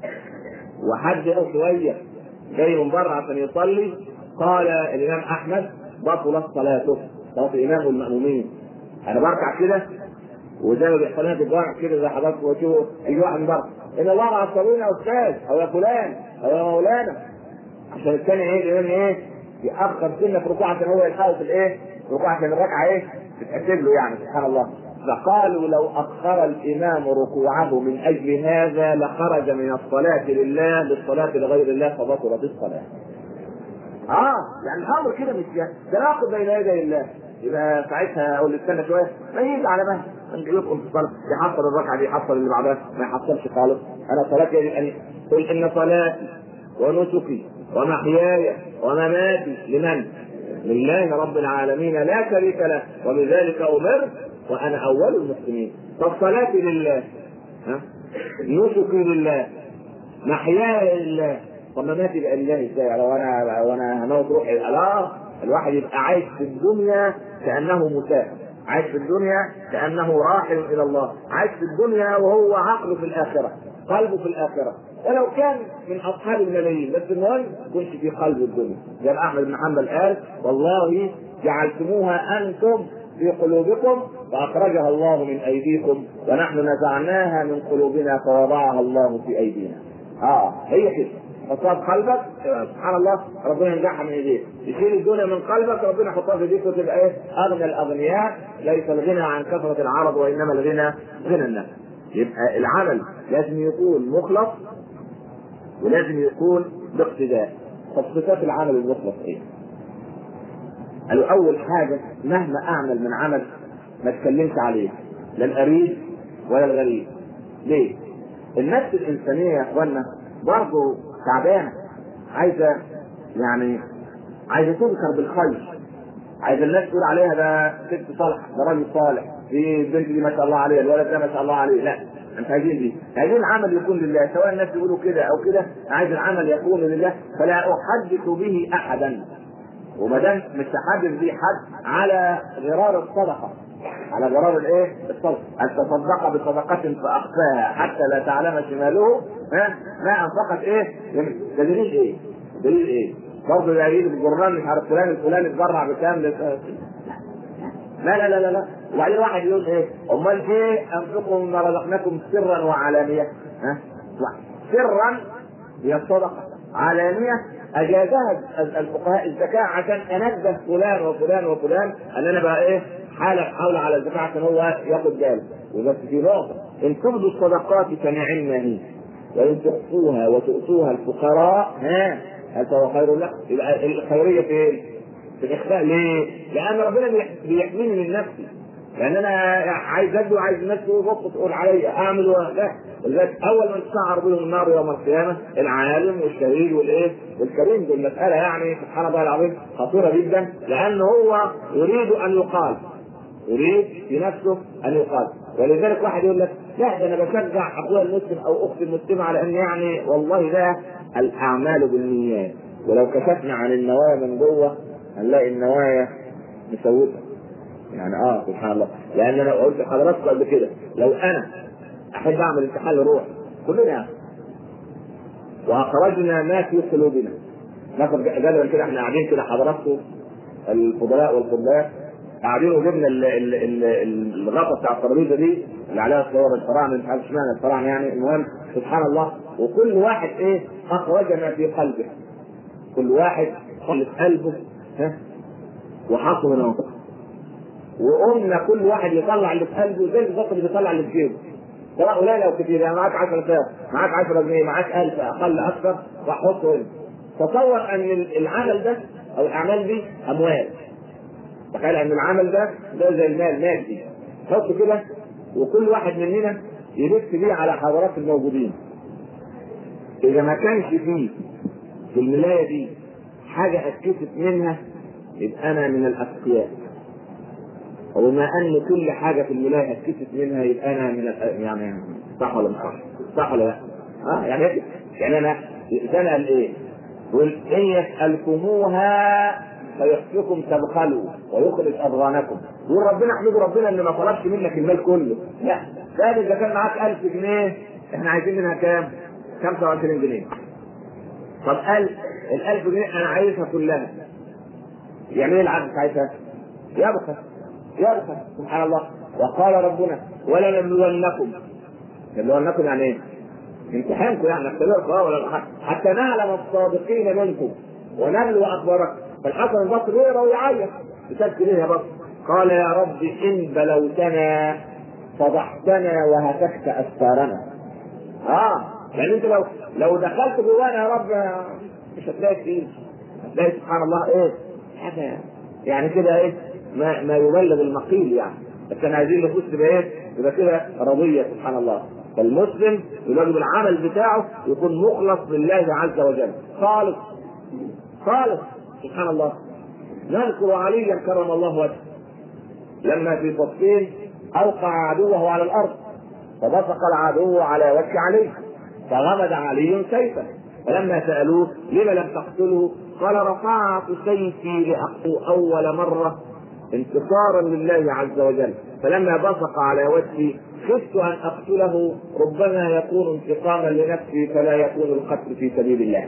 وحد له شويه جاي من بره عشان يصلي قال الامام احمد بطلت صلاته صلاه الامام والمامومين انا بركع كده وزي ما بيحصل لنا في الجامع كده زي حضرتك وتشوفوا يجي واحد من بره ان الله عصروني يا استاذ او يا فلان او يا مولانا عشان الثاني ايه الامام ايه ياخر سنه في ركوع عشان هو يلحقه في الايه؟ ركوع عشان الركعه ايه؟ تتحسب له يعني سبحان الله فقالوا لو اخر الامام ركوعه من اجل هذا لخرج من الصلاه لله للصلاه لغير الله فبطلت الصلاه. اه يعني الامر كده مش تناقض بين يدي الله يبقى ساعتها اقول استنى شويه ما يجي على مهل نجيب لكم في الصلاه يحصل الركعه دي يحصل اللي بعدها ما يحصلش خالص انا صلاتي يجب ان قل ان صلاتي ونسكي ومحياي ومماتي لمن؟ لله رب العالمين لا شريك له وبذلك امرت وانا اول المسلمين فالصلاه لله ها نسكي لله محياي لله طب مماتي بقى لله ازاي لو انا وانا هموت روحي لا الواحد يبقى عايش في الدنيا كانه مسافر عايش في الدنيا كانه راحل الى الله عايش في الدنيا وهو عقله في الاخره قلبه في الاخره ولو كان من اصحاب الملايين بس المهم يكونش في قلب الدنيا زي احمد بن حنبل قال والله جعلتموها انتم في قلوبكم فاخرجها الله من ايديكم ونحن نزعناها من قلوبنا فوضعها الله في ايدينا اه هي كده حطها في قلبك سبحان الله ربنا ينجحها من ايديك يشيل الدنيا من قلبك ربنا يحطها في ايديك وتبقى ايه اغنى الاغنياء ليس الغنى عن كثره العرض وانما الغنى غنى النفس يبقى العمل لازم يكون مخلص ولازم يكون باقتداء طب صفات العمل المخلص ايه؟ قالوا اول حاجه مهما اعمل من عمل ما اتكلمش عليه لا القريب ولا الغريب ليه؟ النفس الانسانيه يا اخوانا برضه تعبانه عايزه يعني عايزه تذكر بالخير عايز الناس تقول عليها ده ست صالحه ده راجل صالح دي البنت دي ما شاء الله عليها الولد ده ما شاء الله عليه لا مش عايزين دي عايزين العمل يكون لله سواء الناس يقولوا كده او كده عايز العمل يكون لله فلا احدث به احدا وما دام مش تحدث به حد على غرار الصدقه على غرار الايه؟ الصدقه ان تصدق بصدقه فاخفاها حتى لا تعلم شماله ها ما انفقت ايه؟ ده دليل ايه؟ دليل ايه؟ برضه يجيب الجرنان مش عارف فلان الفلاني اتبرع بكام لا لا لا لا لا وبعدين واحد يقول ايه؟ امال ايه انفقوا مما رزقناكم سرا وعلانيه؟ ها؟ سرا هي الصدقه علانيه اجازها الفقهاء الزكاه عشان انبه فلان وفلان وفلان ان انا بقى ايه؟ حالة حول على الزكاه عشان هو ياخد باله وبس في نقطه ان تبدوا الصدقات فنعم هي وان تخفوها وتؤتوها الفقراء ها هل فهو خير لك؟ يبقى الخيريه فين؟ في الاخفاء ليه؟ لان ربنا بيحميني من نفسي لان انا عايز ادي وعايز الناس تقول تقول علي اعمل لا ولذلك اول من تسعر بهم النار يوم القيامه العالم والشهيد والايه والكريم دي المساله يعني سبحان الله العظيم خطيره جدا لان هو يريد ان يقال يريد في نفسه ان يقال ولذلك واحد يقول لك لا ده انا بشجع اخويا المسلم او اختي المسلمه على ان يعني والله ده الاعمال بالنيات ولو كشفنا عن النوايا من جوه هنلاقي النوايا مسوسه يعني اه سبحان الله لان انا قلت لحضراتكم قبل كده لو انا احب اعمل امتحان لروح كلنا يعني واخرجنا ما في قلوبنا ناخد جدول كده احنا قاعدين كده حضراتكم الفضلاء والفضلات قاعدين وجبنا ال- ال- ال- الغطا بتاع الترابيزه دي اللي عليها صور الفراعنه مش عارف اشمعنى الفراعنه يعني المهم سبحان الله وكل واحد ايه اخرج ما في قلبه كل واحد اللي في قلبه ها وحطه هنا وقمنا كل واحد يطلع اللي في قلبه زي بالظبط اللي بيطلع اللي في جيبه سواء قليل او كتير يعني معاك 10 ساعات معاك 10 جنيه معاك 1000 اقل اكثر وحطه هنا تصور ان العمل ده او الاعمال دي اموال تخيل ان العمل ده ده زي المال مادي حط كده وكل واحد مننا يلف بيه على حضرات الموجودين اذا ما كانش فيه في الملايه دي حاجه اتكسف منها يبقى انا من الاتقياء وبما ان كل حاجه في الملايه اتكسف منها يبقى انا من الأ- يعني صح ولا مش صح؟ صح ولا لا؟ اه يعني هيك. يعني انا انا قال ايه؟ قل ان يسالكموها فيحفكم تبخلوا ويخرج اضغانكم يقول ربنا احمدوا ربنا ان ما طلبش منك المال كله لا ده اذا كان معاك 1000 جنيه احنا عايزين منها كام؟ 25 جنيه طب قال ال 1000 جنيه انا عايزها كلها يعني ايه العبد عايزها؟ يبخل يبخل سبحان الله وقال ربنا ولنبلونكم نبلونكم يعني ايه؟ امتحانكم يعني اختبركم اه ولا حتى نعلم الصادقين منكم ونبلو اخباركم فالحسن البصري يقرا ويعيط بتبكي ليه يا بصر؟ قال يا رب ان بلوتنا فضحتنا وهتكت استارنا اه يعني انت لو لو دخلت جوانا يا رب مش هتلاقي فيه هتلاقي سبحان الله ايه حاجه يعني كده ايه ما ما يبلغ المقيل يعني بس احنا عايزين نخش تبقى ايه يبقى كده رضيه سبحان الله فالمسلم يواجب العمل بتاعه يكون مخلص لله عز وجل خالص خالص سبحان الله نذكر عليا كرم الله وجهه لما في صفين اوقع عدوه على الارض فبصق العدو على وجه علي فغمد علي سيفه فلما سالوه لم لم تقتله قال رفعت سيفي لاقتل اول مره انتصارا لله عز وجل فلما بصق على وجهي خفت ان اقتله ربما يكون انتقاما لنفسي فلا يكون القتل في سبيل الله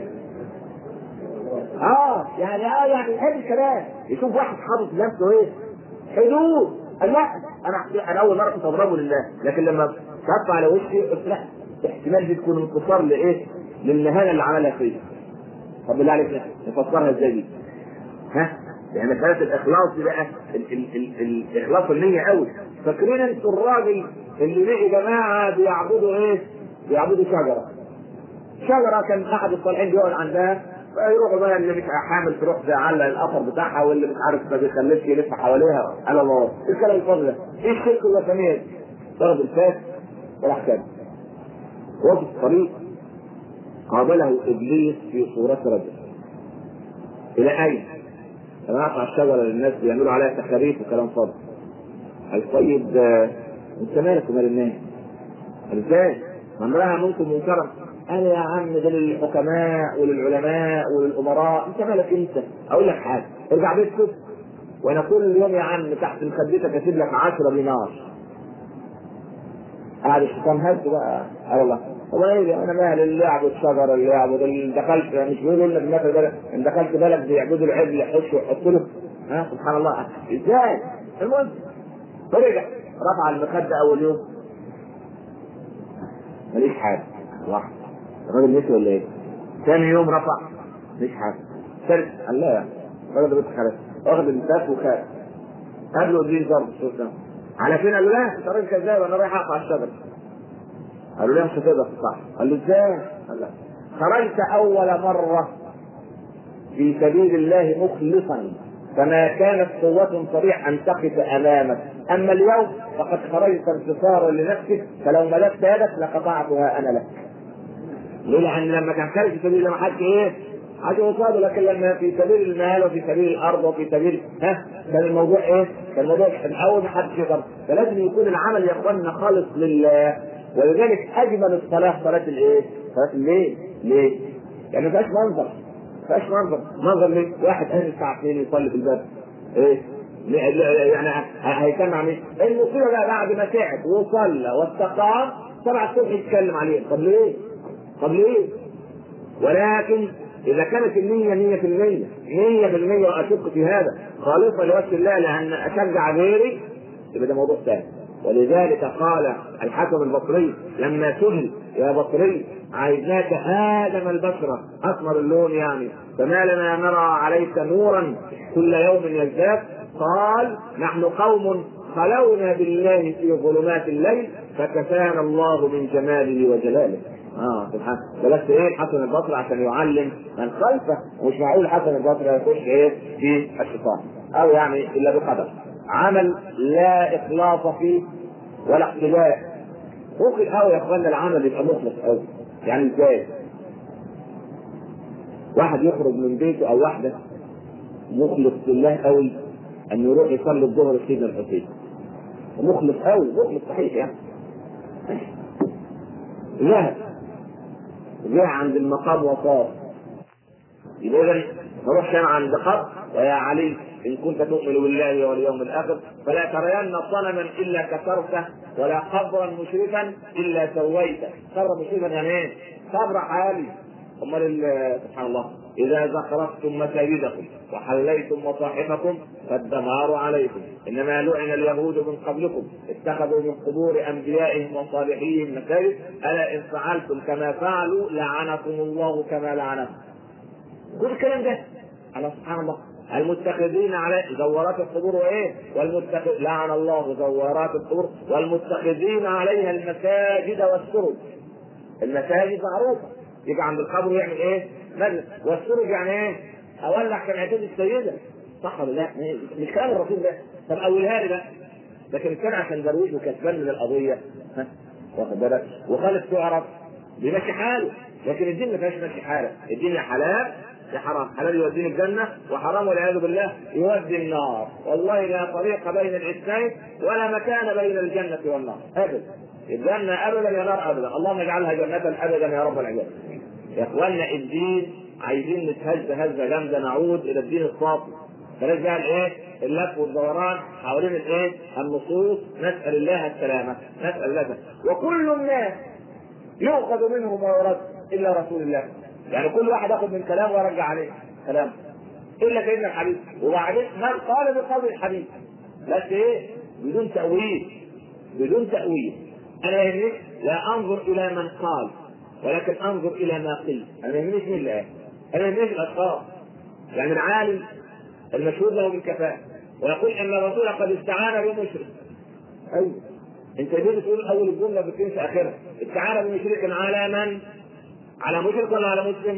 اه يعني اه يعني هذا الكلام يشوف واحد حاطط نفسه ايه حدود لا انا انا اول مره كنت اضربه لله لكن لما كف على وشي قلت لا احتمال دي تكون انتصار لايه؟ للمهانه اللي عملها فيا طب بالله عليك نفسرها ازاي دي؟ ها؟ يعني مسألة الإخلاص دي بقى ال ال ال الإخلاص النية قوي فاكرين أنتوا الراجل اللي لقي جماعة بيعبدوا إيه؟ بيعبدوا شجرة شجرة كان أحد الصالحين بيقعد عندها فيروحوا بقى اللي مش حامل تروح تعلق الاثر بتاعها واللي مش عارف ما بيخليش يلف حواليها على الله ايه الكلام الفاضي ده؟ ايه الشرك الوثنيه دي؟ ضرب الفاس وراح كده وفي الطريق قابله ابليس في صوره رجل الى اين؟ انا اقطع الشجره للناس بيعملوا عليها تخاريف وكلام فاضي قال طيب آه، انت مالك ومال الناس؟ قال ازاي؟ من راى منكم منكرا قال يا عم ده للحكماء وللعلماء وللامراء انت مالك انت؟ اقول لك حاجه ارجع بيتكم وانا كل يوم يا عم تحت مخدتك اسيب لك 10 دينار قاعد الشيطان هز بقى قال الله هو ايه انا مالي اللي يعبد شجر اللي يعبد اللي دخلت مش بيقولوا لك مثلا بلد ان دخلت بلد بيعبدوا العجل يحشوا يحطوا له ها سبحان الله ازاي؟ المهم فرجع رفع المخده اول يوم ماليش حاجه واحد الراجل مشي ولا ايه؟ ثاني يوم رفع مش حاجه ثالث قال لا الراجل ده بيضحك عليه واخد المساك وخارج قابله ابليس ضرب الصوت على فين؟ قال له لا انت راجل كذاب انا رايح اقطع الشجره قالوا له مش هتقدر تصح قال له ازاي؟ قال لا خرجت اول مره في سبيل الله مخلصا فما كانت قوة صريح أن تقف أمامك أما اليوم فقد خرجت انتصارا لنفسك فلو ملكت يدك لقطعتها أنا لك ليه؟ لأن لما تنخرج في سبيل الله ما حد إيه؟ حد يصاب لكن لما في سبيل المال وفي سبيل الأرض وفي سبيل ها كان الموضوع إيه؟ كان الموضوع الأول ما حدش يقدر فلازم يكون العمل يا إخواننا خالص لله ولذلك أجمل الصلاة صلاة الإيه؟ صلاة الليل ليه؟ يعني ما فيهاش منظر ما فيهاش منظر منظر ليه؟ واحد قايم الساعة 2 يصلي في الباب ايه؟ يعني هيسمع مين؟ المصيبة بقى بعد ما تعب وصلى واستقام سبع الصبح يتكلم عليه طب ليه؟ طب ليه؟ ولكن إذا كانت النية مية في المية مية في المية وأشك في هذا خالصة لوجه الله لأن أشجع غيري يبقى ده موضوع ثاني ولذلك قال الحسن البصري لما سئل يا بصري عايزناك آدم البشرة أسمر اللون يعني فما لنا نرى عليك نورا كل يوم يزداد قال نحن قوم خلونا بالله في ظلمات الليل فكفانا الله من جماله وجلاله اه سبحان ده بس ايه الحسن البصري عشان يعلم من خلفه مش معقول الحسن البصري يخش ايه في الشيطان او يعني الا بقدر عمل لا اخلاص فيه ولا اقتداء ممكن قوي يا اخوانا العمل يبقى مخلص قوي يعني ازاي؟ واحد يخرج من بيته او واحده مخلص لله قوي ان يروح يصلي الظهر في سيدنا الحسين مخلص قوي مخلص صحيح يعني ذهب جاء عند المقام وصار يبقى اذا نروح كان عند قبر ويا علي ان كنت تؤمن بالله واليوم الاخر فلا ترين صنما الا كسرته ولا قبرا مشركا الا سويته قبر مشركا يعني ايه؟ قبر عالي امال سبحان الله اذا زخرفتم مساجدكم وحليتم مصاحفكم فالدمار عليكم انما لعن اليهود من قبلكم اتخذوا من قبور انبيائهم وصالحيهم مساجد الا ان فعلتم كما فعلوا لعنكم الله كما لعنهم كل الكلام ده على سبحان الله المتخذين على زورات القبور وايه؟ والمتخذ لعن الله زورات القبور والمتخذين عليها المساجد والسرج. المساجد معروفه يجي عند القبر يعمل ايه؟ مجلس والسرج يعني ايه؟ اولع كان اعتاد السيده صح ولا لا؟ مش كلام الرسول ده طب اولها لي بقى لكن كان عشان درويش وكسبان من القضيه ها واخد بالك وخالد تعرف بيمشي حاله لكن الدين ما فيهاش ماشي حاله الدين يا حلال يا حرام حلال يوديني الجنة وحرام والعياذ بالله يودي النار والله لا طريق بين الاثنين ولا مكان بين الجنة والنار أبدا الجنة أبدا يا نار أبدا اللهم اجعلها جنة أبدا يا رب العباد يا إخواننا الدين عايزين نتهز هزة جامدة نعود إلى الدين الصافي فنرجع الايه؟ اللف والدوران حوالين الايه؟ النصوص نسأل الله السلامة نسأل الله السلامة. وكل الناس يؤخذ منه ما يرد إلا رسول الله يعني كل واحد ياخذ من كلامه ويرجع عليه كلام الا سيدنا الحديث وبعدين من قال بقول الحديث بس ايه بدون تاويل بدون تاويل انا يهمني لا انظر الى من قال ولكن انظر الى ما قيل انا يهمنيش مين اللي انا يهمنيش الاشخاص يعني العالم المشهود له بالكفاءة ويقول ان الرسول قد استعان بمشرك ايوه انت ليه بتقول اول الجمله بتنسى اخرها استعان بمشرك على من؟ على مشرك ولا على مسلم؟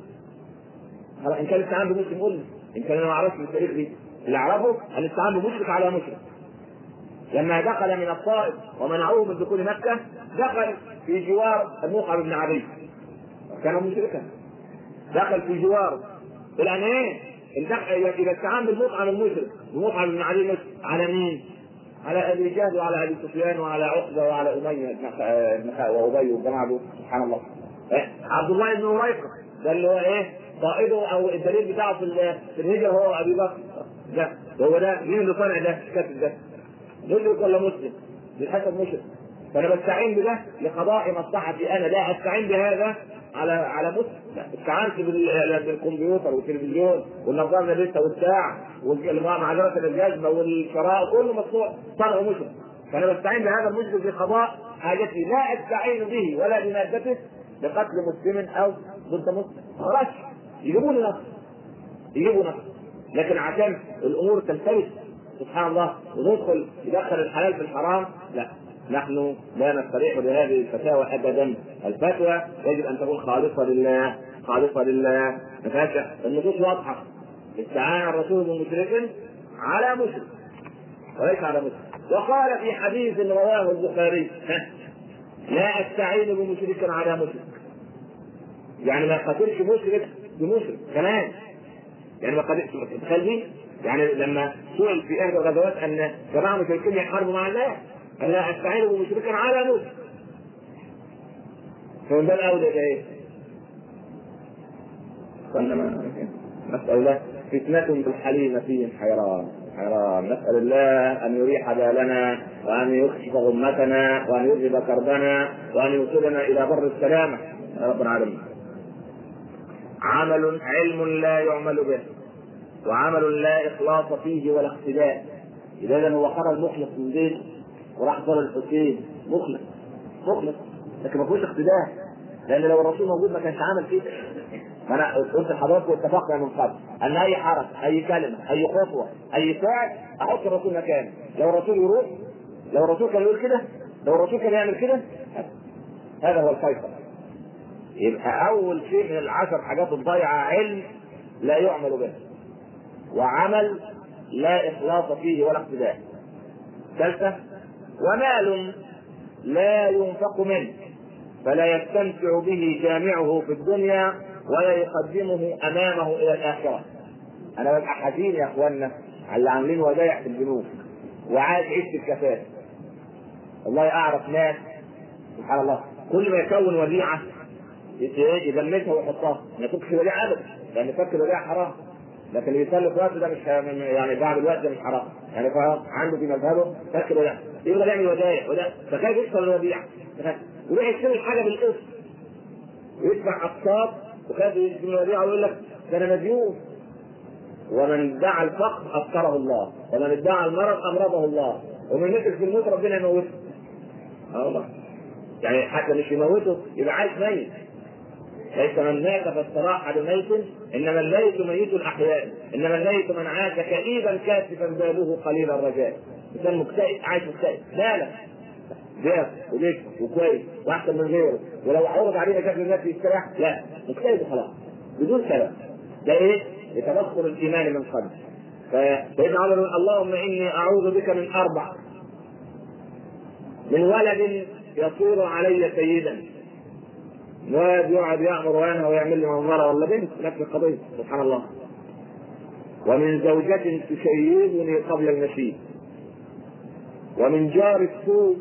ان كان استعان بمسلم قول لي ان كان انا ما اعرفش التاريخ دي اللي اعرفه ان استعان بمشرك على مشرك لما دخل من الطائف ومنعوه من دخول مكه دخل في جوار المصعب بن عدي كان مشركا دخل في جواره الان ايه؟ اذا استعان بالمطعم المشرك بمطعم بن عدي على مين؟ على ابي جهل وعلى ابي سفيان وعلى عقبه وعلى اميه بن وابي والجماعه دول سبحان الله عبد الله بن هريقه ده اللي هو ايه؟ قائده او الدليل بتاعه في في الهجره هو ابي بكر ده هو ده مين اللي صنع ده الكاتب ده؟ مشرك ولا مسلم؟ بحسب مشرك فانا بستعين بده لقضاء مصلحتي انا لا استعين بهذا على على مسلم لا استعنت بالكمبيوتر والتلفزيون والنظاره لسه والساعه ومعذره الجزمه والشراء كله مقطوع صنع مشرك فانا بستعين بهذا المشرك لقضاء حاجتي لا استعين به ولا بمادته لقتل مسلم او ضد مسلم خلاص يجيبوا لي نص يجيبوا نص لكن عشان الامور تلتبس سبحان الله وندخل يدخل الحلال في الحرام لا نحن لا نستريح بهذه الفتاوى ابدا الفتوى يجب ان تكون خالصه لله خالصه لله ما فيهاش النصوص واضحه استعان الرسول بمشرك على مشرك وليس على مشرك وقال في حديث رواه البخاري لا استعين بمشرك على مشرك يعني ما يقاتلش مشرك بمشرك كمان يعني ما قاتلش تخيل يعني لما سئل في احدى الغزوات ان جماعه مشركين يحاربوا مع الله قال لا استعين بمشرك على مشرك فمن باب اولى ده ايه؟ نسأل الله فتنة بالحليم فيهم حيران حيران نسأل الله أن يريح بالنا وأن يكشف غمتنا وأن يذهب كربنا وأن يوصلنا إلى بر السلامة يا رب العالمين عمل علم لا يعمل به وعمل لا إخلاص فيه ولا اقتداء إذا هو خرج مخلص من بيته وراح صار الحسين مخلص مخلص لكن ما فيهوش اقتداء لأن لو الرسول موجود ما كانش عمل كده ما انا قلت لحضراتكم واتفقنا من قبل ان اي حركه اي كلمه اي خطوه اي فعل احط الرسول مكانه لو الرسول يروح لو الرسول كان يقول كده لو الرسول كان يعمل كده هذا هو الفيصل يبقى اول شيء من العشر حاجات الضيعه علم لا يعمل به وعمل لا اخلاص فيه ولا اقتداء ثالثه ومال لا ينفق منه فلا يستمتع به جامعه في الدنيا ولا يقدمه امامه الى الاخره. انا ببقى حزين يا اخوانا على اللي عاملين ودايع في البنوك وعايز يعيش في الكفاف. والله اعرف ناس سبحان الله كل ما يكون وديعه يدمجها ويحطها ما يفكش وديعه ابدا لان فك الوديعه حرام لكن اللي يصلي في وقته ده مش يعني بعد الوقت ده مش حرام يعني عنده في مذهبه فك الوديعه يفضل يعمل ودايع ودايع فكيف يكسر الوديعه يروح يشتري الحاجه بالقسط ويدفع اقساط وخاف يجي الوديعه ويقول لك ده انا مديون ومن ادعى الفقر افقره الله ومن ادعى المرض امرضه الله ومن يترك في الموت ربنا يموته اه والله يعني حتى مش يموته يبقى عايش ميت ليس من مات فاستراح بميت انما الميت ميت الاحياء انما الميت من عاش كئيبا كاسفا باله قليل الرجاء انسان مكتئب عايش مكتئب لا لا جاف وليك وكويس واحسن من غيره ولو عرض عليه شكل الناس يستريح لا مكتئب وخلاص بدون سبب ده ايه؟ لتبخر الايمان من قلب فسيدنا عمر يقول اللهم اني اعوذ بك من اربع من ولد يصير علي سيدا واد يقعد يامر وينهى ويعمل لي منظره ولا بنت نفس القضيه سبحان الله ومن زوجة تشيبني قبل المشي ومن جار السوء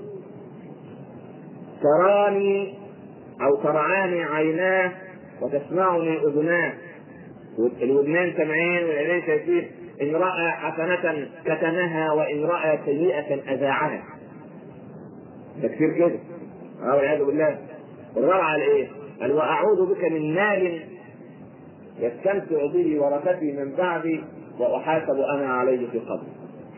تراني او ترعاني عيناه وتسمعني اذناه الودنان سمعين والعينين شايفين ان راى حسنه كتمها وان راى سيئه اذاعها ده كتير كده اه والعياذ بالله والرابع على ايه؟ قال واعوذ بك من مال يستمتع به ورثتي من بعدي واحاسب انا عليه في قبري.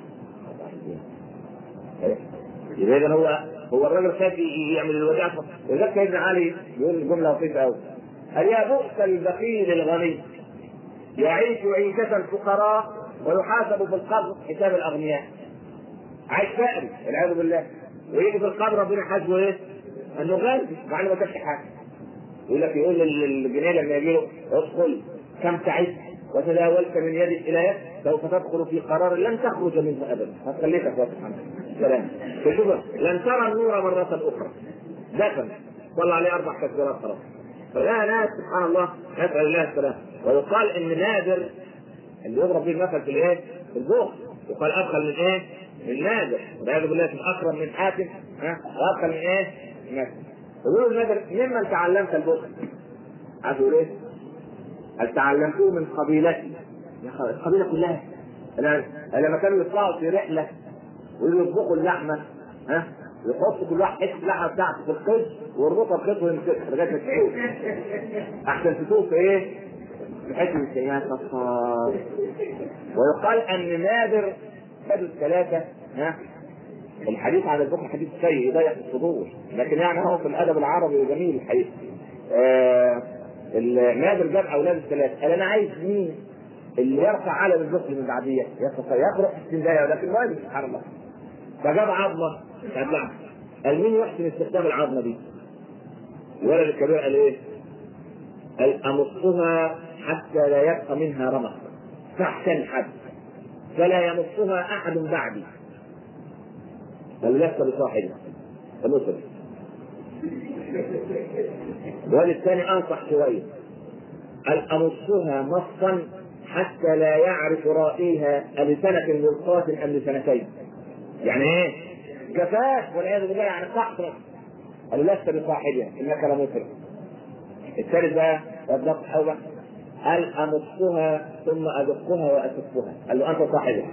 اذا هو هو الراجل خاف يعمل الوديعه ولذلك سيدنا علي يقول جمله لطيفه قوي قال يا بؤس البخيل الغني يعيش عيشة الفقراء ويحاسب في القبر حساب الاغنياء. عايش فقري والعياذ بالله ويجي في القبر ربنا حاسبه ايه؟ انه غني مع انه ما كانش حاجه. يقول لك يقول للجنيه لما يجي له ادخل كم تعبت وتداولت من يد الى يد سوف تدخل في قرار لن تخرج منه ابدا هتخليك يا سلام فشوف لن ترى النور مرة أخرى دفن صلى عليه أربع تكبيرات خلاص فلا ناس سبحان الله نسأل الله السلام ويقال إن نادر اللي يضرب به المثل في الإيه؟ في البخل يقال أبخل من إيه؟ من نادر والعياذ بالله في أكرم من حاتم ها وأبخل من إيه؟ من نادر يقولوا النادر ممن تعلمت البخل عارف يقول إيه؟ هل تعلمته من قبيلتي القبيلة كلها لما كانوا يطلعوا في رحلة ويطبخوا اللحمه ها يحط كل واحد حته اللحمه بتاعته في القش ويربطها بخيط ويمسكها لغايه ما تشوف احسن تشوف ايه؟ في حته يا صفار ويقال ان نادر خدوا الثلاثه ها الحديث عن البخل حديث سيء يضيق الصدور لكن يعني هو في الادب العربي جميل الحقيقه آه نادر جاب اولاد الثلاثه قال انا عايز مين اللي يرفع علم البخل من بعديه يقرأ في السندايه ولكن ما سبحان الله فجاب عظمه كانت لعبه قال مين يحسن استخدام العظمه دي؟ الولد الكبير قال ايه؟ قال امصها حتى لا يبقى منها رمق تحت الحد فلا يمصها احد بعدي بل لست بصاحبه فمسلم الواد الثاني انصح شويه قال امصها مصا حتى لا يعرف رائيها ألسنة ملقاة أم لسنتين. يعني إيه؟ جفاف والعياذ بالله يعني قحط قال لست بصاحبها إنك لمسرف. الثالث بقى وضبط حوله قال امصها ثم ادقها واسفها قال له انت صاحبها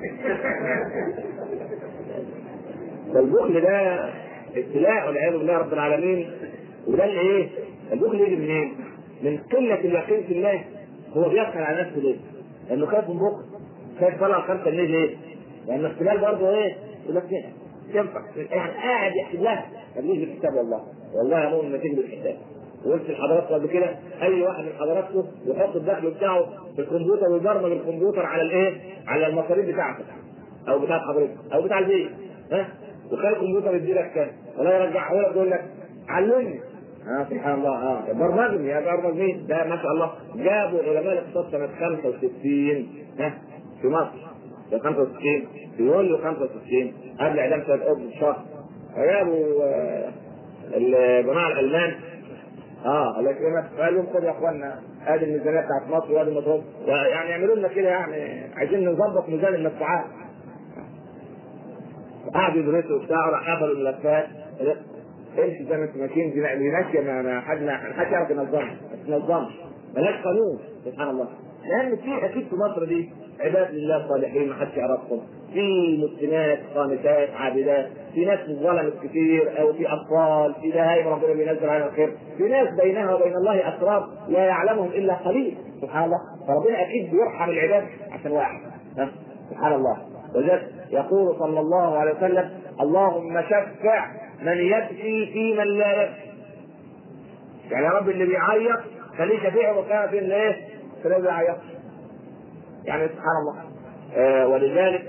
فالبخل ده ابتلاء والعياذ بالله رب العالمين وده اللي ايه؟ البخل يجي منين؟ من قله اليقين في الله هو بيبخل على نفسه ليه؟ لانه خايف من بكره خايف طلع خمسه جنيه ليه؟ لان احتمال برضه ايه؟ يقول لك ينفع يعني قاعد يحسب لها طب يجي الحساب والله والله يا مؤمن ما تجي الحساب وقلت لحضراتكم قبل كده اي واحد من حضراتكم يحط الدخل بتاعه في الكمبيوتر ويبرمج الكمبيوتر على الايه؟ على المصاريف بتاعتك او بتاعت حضرتك او بتاع البيت ها وخلي الكمبيوتر يدي لك كام ولا يرجعه لك يقول لك علمني اه سبحان الله اه برمجني يا برمج مين ده ما شاء الله جابوا علماء الاقتصاد سنه 65 ها في مصر في 65 في يوليو 65 قبل اعلام سيد قطب بشهر جابوا آه الجماعه الالمان اه قال لك ايه قال لهم خدوا يا اخوانا ادي الميزانيه بتاعت مصر وادي المصروف يعني يعملوا لنا كده يعني عايزين نظبط ميزان المدفوعات قعدوا يدرسوا وبتاع راح قفلوا الملفات امشي زي ما انتم ماشيين دي دي ماشيه ما ما حد ما حد يعرف ينظمها ما تنظمش ملهاش قانون سبحان الله لان في اكيد في مصر دي عباد لله صالحين ما حدش يعرفهم في مسلمات قانتات عابدات في ناس ظلمت كتير او في اطفال في بهايم ربنا بينزل عليها الخير في ناس بينها وبين الله اسرار لا يعلمهم الا قليل سبحان الله فربنا اكيد بيرحم العباد عشان واحد ها سبحان الله ولذلك يقول صلى الله عليه وسلم اللهم شفع من يبكي في من لا يبكي يعني يا رب اللي بيعيط خليه شفيع وكان في اللي ايه؟ في اللي بيعيط يعني سبحان الله آه ولذلك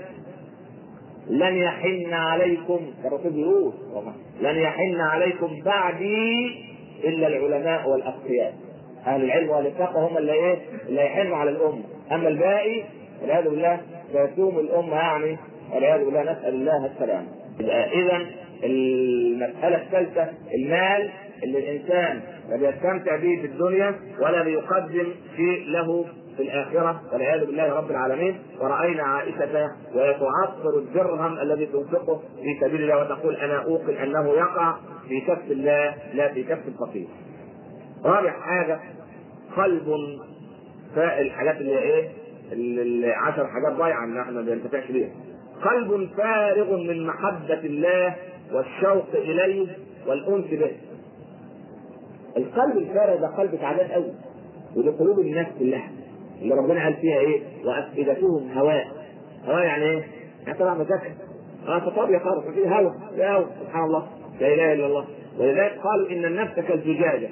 لن يحن عليكم الرسول بيقول لن يحن عليكم بعدي الا العلماء والاتقياء اهل العلم والاتقى هم اللي ايه؟ اللي يحنوا على الامه اما الباقي والعياذ بالله سيسوم الامه يعني والعياذ بالله نسال الله السلامه اذا المساله الثالثه المال اللي الانسان لا بيستمتع به في الدنيا ولا بيقدم شيء له في الآخرة والعياذ بالله رب العالمين ورأينا عائشة وهي تعصر الدرهم الذي تنفقه في سبيل الله وتقول أنا أوقن أنه يقع في كف الله لا في كف الفقير. رابع حاجة قلب الحاجات اللي ايه؟ العشر حاجات ضايعة ان احنا ما بننتفعش بيها. قلب فارغ من محبة الله والشوق إليه والأنس به. القلب الفارغ ده قلب تعبان قوي ودي قلوب الناس كلها اللي ربنا قال فيها ايه؟ وافئدتهم هواء. هواء يعني ايه؟ يعني طبعا مذاكر. اه فطابية خالص في هواء في هواء سبحان الله لا اله الا الله ولذلك قالوا ان النفس كالزجاجة.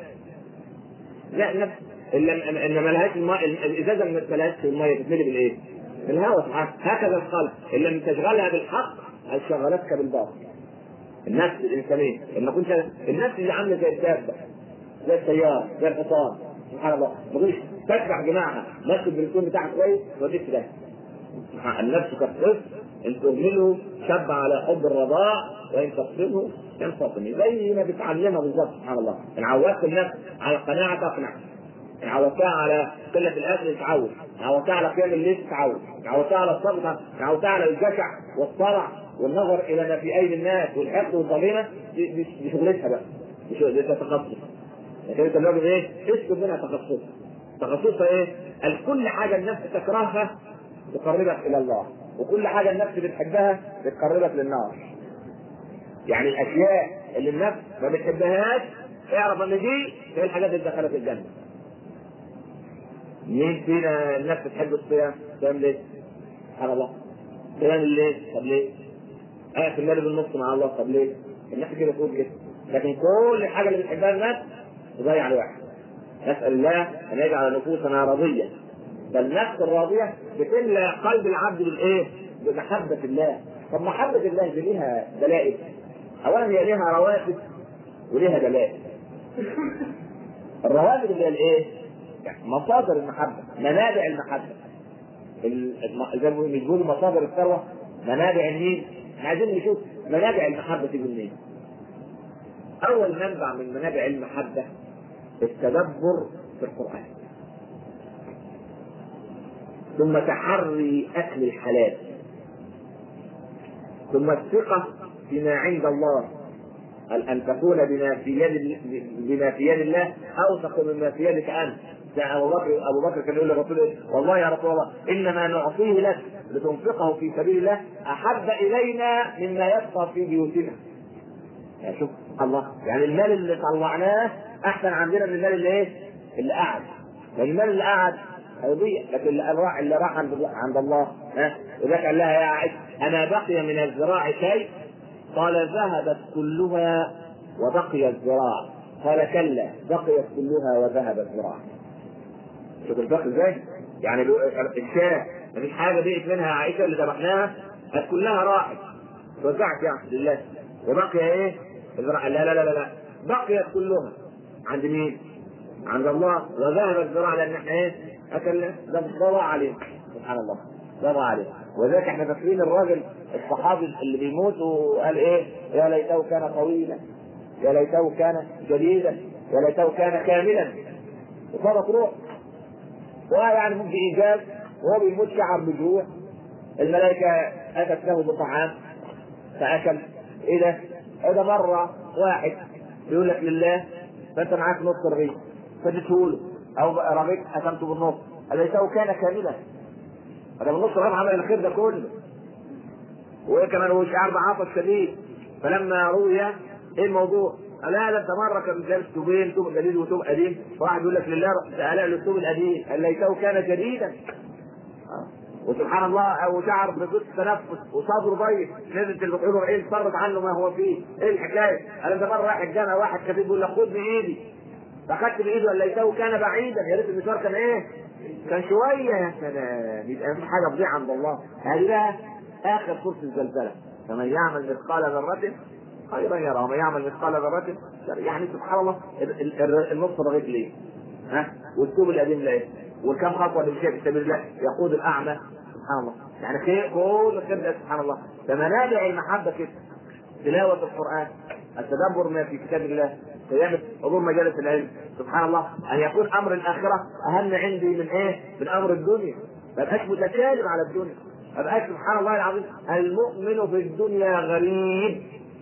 لا النفس ان ما لهاش الماء الازازه ما لهاش الماء تتملي بالايه؟ بالهواء سبحان هكذا القلب ان لم تشغلها بالحق هل شغلتك بالباطل. النفس الانسانيه لما كنت النفس اللي عامله زي الدابه زي السياره زي الحصان سبحان الله ما تقولش تتبع جماعها نفس البريكون بتاعك كويس وديك ده النفس كالطفل ان تهمله شاب على حب الرضاع وان تقتله ينفطم زي ما بتعلمها بالظبط سبحان الله ان عودت النفس على القناعه تقنع ان عودتها على قله الاكل تتعود ان عودتها على قيام الليل تتعود ان عودتها على الصبر ان عودتها على الجشع والصرع والنظر الى ما في ايدي الناس والحقد والضغينه دي شغلتها بقى دي تتخصص لكن انت الراجل ايه؟ اسكت منها تخصص تخصصها ايه؟ قال كل حاجه النفس تكرهها تقربك الى الله وكل حاجه النفس بتحبها بتقربك للنار يعني الاشياء اللي النفس ما بتحبهاش اعرف ان دي هي الحاجات اللي دخلت الجنه مين فينا النفس تحب الصيام؟ صيام ليه؟ سبحان الله صيام ليه؟ طب ليه؟ اقف الليل بالنص مع الله طب ليه؟ النفس كده تقول كده لكن كل حاجه اللي بتحبها النفس تضيع الواحد نسال الله ان يجعل نفوسنا راضيه فالنفس الراضيه بتملى قلب العبد بالايه؟ بمحبه الله طب محبه الله دي ليها دلائل اولا هي ليها رواتب وليها دلائل الرواتب اللي هي الايه؟ يعني مصادر المحبه منابع المحبه ال- زي ما مش بيقولوا مصادر الثروه منابع النيل احنا عايزين نشوف منابع المحبه تيجي منين اول منبع من منابع المحبه التدبر في القران ثم تحري اكل الحلال ثم الثقه فيما عند الله قال ان تكون بما في يد بما في يد الله اوثق مما في يدك انت ده ابو بكر ابو بكر كان يقول للرسول إيه؟ والله يا رسول الله انما نعطيه لك لتنفقه في سبيل الله احب الينا مما يبقى في بيوتنا. يعني شوف الله يعني المال اللي طلعناه احسن عندنا من المال اللي ايه؟ اللي قعد. لان المال اللي قعد هيضيع لكن اللي راح اللي راح عند الله عند الله ها وذاك قال لها يا عائشه اما بقي من الزراع شيء قال ذهبت كلها وبقي الزراع قال كلا بقيت كلها وذهب الزراع شوف الفرق ازاي؟ يعني لو- الشاه مفيش حاجه بقت منها عائشه اللي ذبحناها كانت كلها راحت وزعت يعني لله وبقي ايه؟ الزراع لا لا لا لا لا بقيت كلها عند مين؟ عند الله وذهب الزراع لان احنا ايه؟ اكلنا ده ضاع عليه سبحان الله ضاع عليه وذلك احنا فاكرين الراجل الصحابي اللي بيموت وقال ايه؟ يا ليته كان طويلا يا ليته كان جديدا يا ليته كان كاملا وصارت روح ويعني ممكن ايجاز وهو بيموت شعر بجوع الملائكه اتت له بطعام فاكل ايه ده؟ ايه ده مره واحد يقول لك لله فانت معاك نص رغيف فاديته له او رغيف قسمته بالنص ليته كان كاملا هذا بالنص رغيف عمل الخير ده كله وكمان هو شعر بعطش شديد فلما روي ايه الموضوع؟ قال لا ده انت مره كان جالس توبين توب جديد وتوب قديم واحد يقول لك لله سأل له التوب القديم قال ليته كان جديدا آه. وسبحان الله او شعر بضد التنفس وصدره ضيق نزلت البحور ايه صرف عنه ما هو فيه ايه الحكايه؟ قال انت مره رايح الجامع واحد كتب يقول لك خد بايدي فاخدت بايده قال ليته كان بعيدا يا ريت المشوار كان ايه؟ كان شويه يا سلام يبقى مفيش حاجه تضيع عند الله هذه بقى اخر سوره الزلزله فمن يعمل مثقال ذره خيرا يرى ومن يعمل مثقال ذره شر يعني سبحان الله ال- ال- ال- النص رغيف ليه؟ ها؟ والثوب القديم ليه؟ وكم خطوه اللي مشيت في سبيل الله يقود الاعمى سبحان الله يعني خير كل خير ده سبحان الله فمنابع المحبه كده تلاوه القران التدبر ما في كتاب الله قيام حضور مجالس العلم سبحان الله ان يكون امر الاخره اهم عندي من ايه؟ من امر الدنيا ما ابقاش متكالب على الدنيا ما ابقاش سبحان الله العظيم المؤمن في الدنيا غريب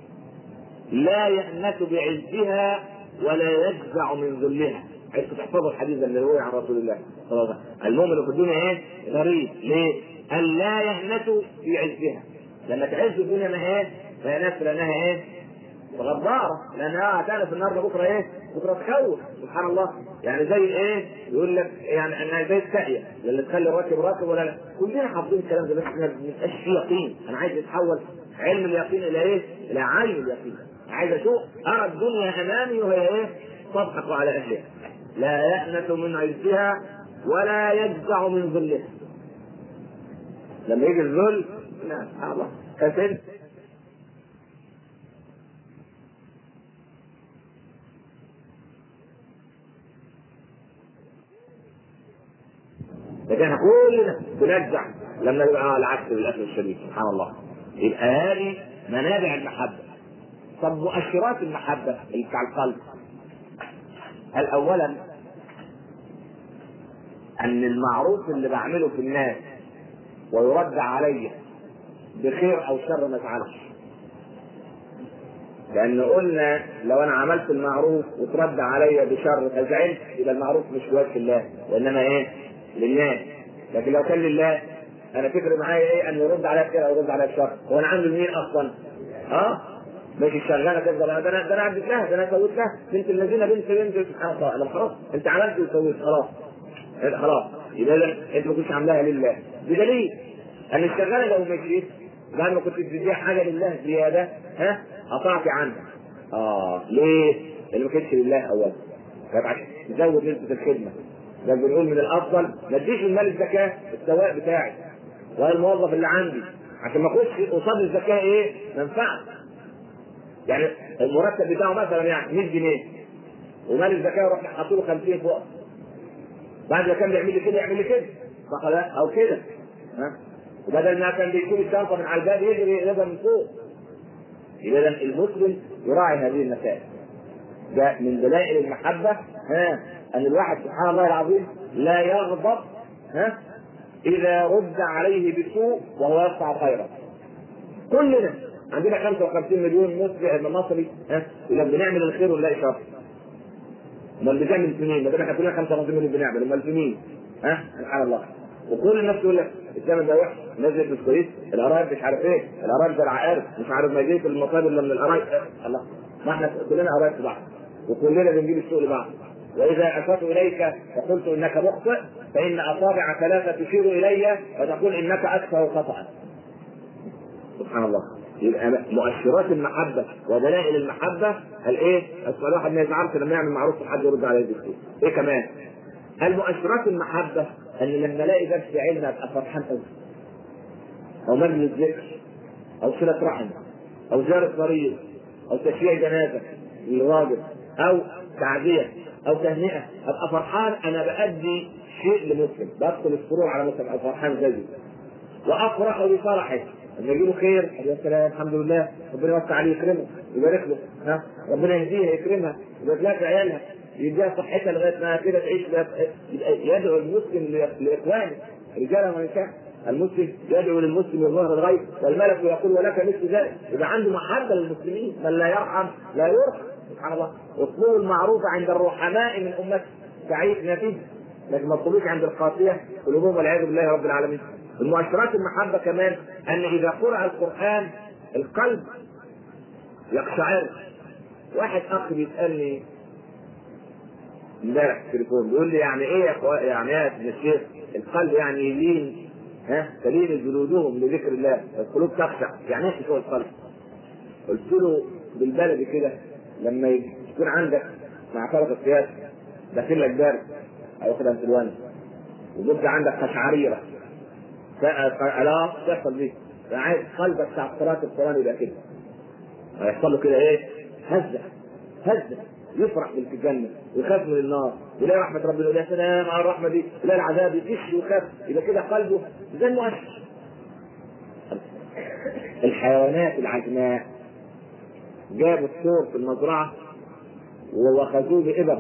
لا يأنس بعزها ولا يجزع من ذلها عايز تحفظوا الحديث اللي روي عن رسول الله صلى الله عليه وسلم المؤمن في الدنيا ايه؟ غريب ليه؟ أن لا يأنس بعزها لما تعز الدنيا ما ايه؟ لا يأنس لأنها ايه؟ غدارة لأنها هتعرف النهارده بكرة ايه؟ بكرة تخوف سبحان الله يعني زي ايه؟ يقول لك يعني انها زي الساقية اللي تخلي الراكب راكب ولا لا كلنا حافظين الكلام ده بس ما بيبقاش فيه يقين انا عايز يتحول علم اليقين الى ايه؟ الى عين اليقين عايز اشوف ارى الدنيا امامي وهي ايه؟ تضحك على اهلها لا يأنس من عزها ولا يجزع من ذلها لما يجي الذل لا سبحان الله كسر لكن احنا كلنا بنجزع لما يبقى العكس للاسف الشديد سبحان الله يبقى هذه منابع المحبه طب مؤشرات المحبه اللي بتاع القلب هل اولا ان المعروف اللي بعمله في الناس ويرد علي بخير او شر ما افعلش لان قلنا لو انا عملت المعروف وترد علي بشر فزعلت يبقى المعروف مش وجه الله وانما ايه للناس لكن لو كان لله انا فكر معايا ايه ان يرد عليا بخير او يرد عليا بشر هو انا عامل مين اصلا اه مش الشغاله تفضل ده انا ده انا عدت لها ده انا سويت لها بنت الذين بنت بنت سبحان الله انا خلاص انت عملت وسويت خلاص خلاص يبقى إذن انت ما كنتش عاملاها لله بدليل ان الشغاله لو مشيت بعد ما كنت تديها حاجه لله زياده ها قطعت عنها اه ليه؟ لان ما كانتش لله اولا طيب عشان تزود نسبه الخدمه ده بنقول من الافضل ما اديش المال الزكاه السواق بتاعي ولا الموظف اللي عندي عشان ما اخش قصاد الزكاه ايه؟ منفعه يعني المرتب بتاعه مثلا يعني 100 جنيه ومال الزكاه رحنا حاطين له 50 فوق بعد ما كان بيعمل لي كده يعمل لي كده صح ولا لا؟ او كده ها وبدل ما كان بيشيل الشنطه من على الباب يجري يقلبها من فوق اذا المسلم يراعي هذه المسائل ده من دلائل المحبه ها ان الواحد سبحان الله العظيم لا يغضب ها اذا رد عليه بسوء وهو يصنع خيرا كلنا عندنا 55 مليون مسلم مصري ها اذا بنعمل الخير ونلاقي شر امال بنعمل في مين؟ ما دام احنا كلنا 55 مليون بنعمل امال في مين؟ ها سبحان الله وكل الناس تقول لك الزمن ده وحش الناس مش كويس القرايب مش عارف ايه القرايب ده العقارب مش عارف ما جيت المصائب الا من القرايب الله ما احنا كلنا قرايب في بعض وكلنا بنجيب السوق لبعض واذا اشرت اليك وقلت انك مخطئ فان اصابع ثلاثه تشير الي وتقول انك اكثر خطا سبحان الله يبقى مؤشرات المحبة ودلائل المحبة الايه؟ اصل الواحد ما يزعلش لما يعمل معروف حد يرد عليه بالسوء. ايه كمان؟ المؤشرات المحبة ان لما الاقي درس علم ابقى فرحان قوي. او مجلس ذكر او صلة رحم او زيارة مريض او تشييع جنازة للراجل او تعزية او تهنئة ابقى فرحان انا بأدي شيء لمسلم بدخل السرور على مسلم ابقى فرحان زيه وافرح بفرحه لما يجيله خير يا سلام الحمد لله ربنا يوسع عليه يكرمه يبارك له ها ربنا يهديها يكرمها يبارك لها في عيالها يديها صحتها لغايه ما كده تعيش يدعو المسلم لاخوانه رجالا ونساء المسلم يدعو للمسلم الظهر الغيب والملك يقول ولك مثل ذلك اذا عنده محبه للمسلمين من لا يرحم لا يرحم سبحان الله اطلبوا المعروف عند الرحماء من امتي سعيد نتيجه لكن ما تطلبوش عند القاسيه قلوبهم والعياذ بالله رب العالمين المؤشرات المحبه كمان ان اذا قرأ القران القلب يقشعر واحد اخ بيسالني امبارح في التليفون بيقول لي يعني ايه يا اخوان يعني ايه يا الشيخ القلب يعني يلين ها تلين جلودهم لذكر الله القلوب تخشع يعني ايه خشوع القلب؟ قلت له بالبلدي كده لما يكون عندك مع فرق السياسه داخل لك درس او كده انفلونزا وجبت عندك قشعريره فلا تحصل دي عايز قلبك بتاع قراءة القرآن يبقى كده هيحصل له كده ايه؟ هزة هزة يفرح بالجنة ويخاف من النار يلاقي رحمة ربنا يقول يا سلام على الرحمة دي يلاقي العذاب يكش ويخاف يبقى كده قلبه زي المؤشر الحيوانات العجماء جابوا الثور في المزرعة وأخذوه بإبر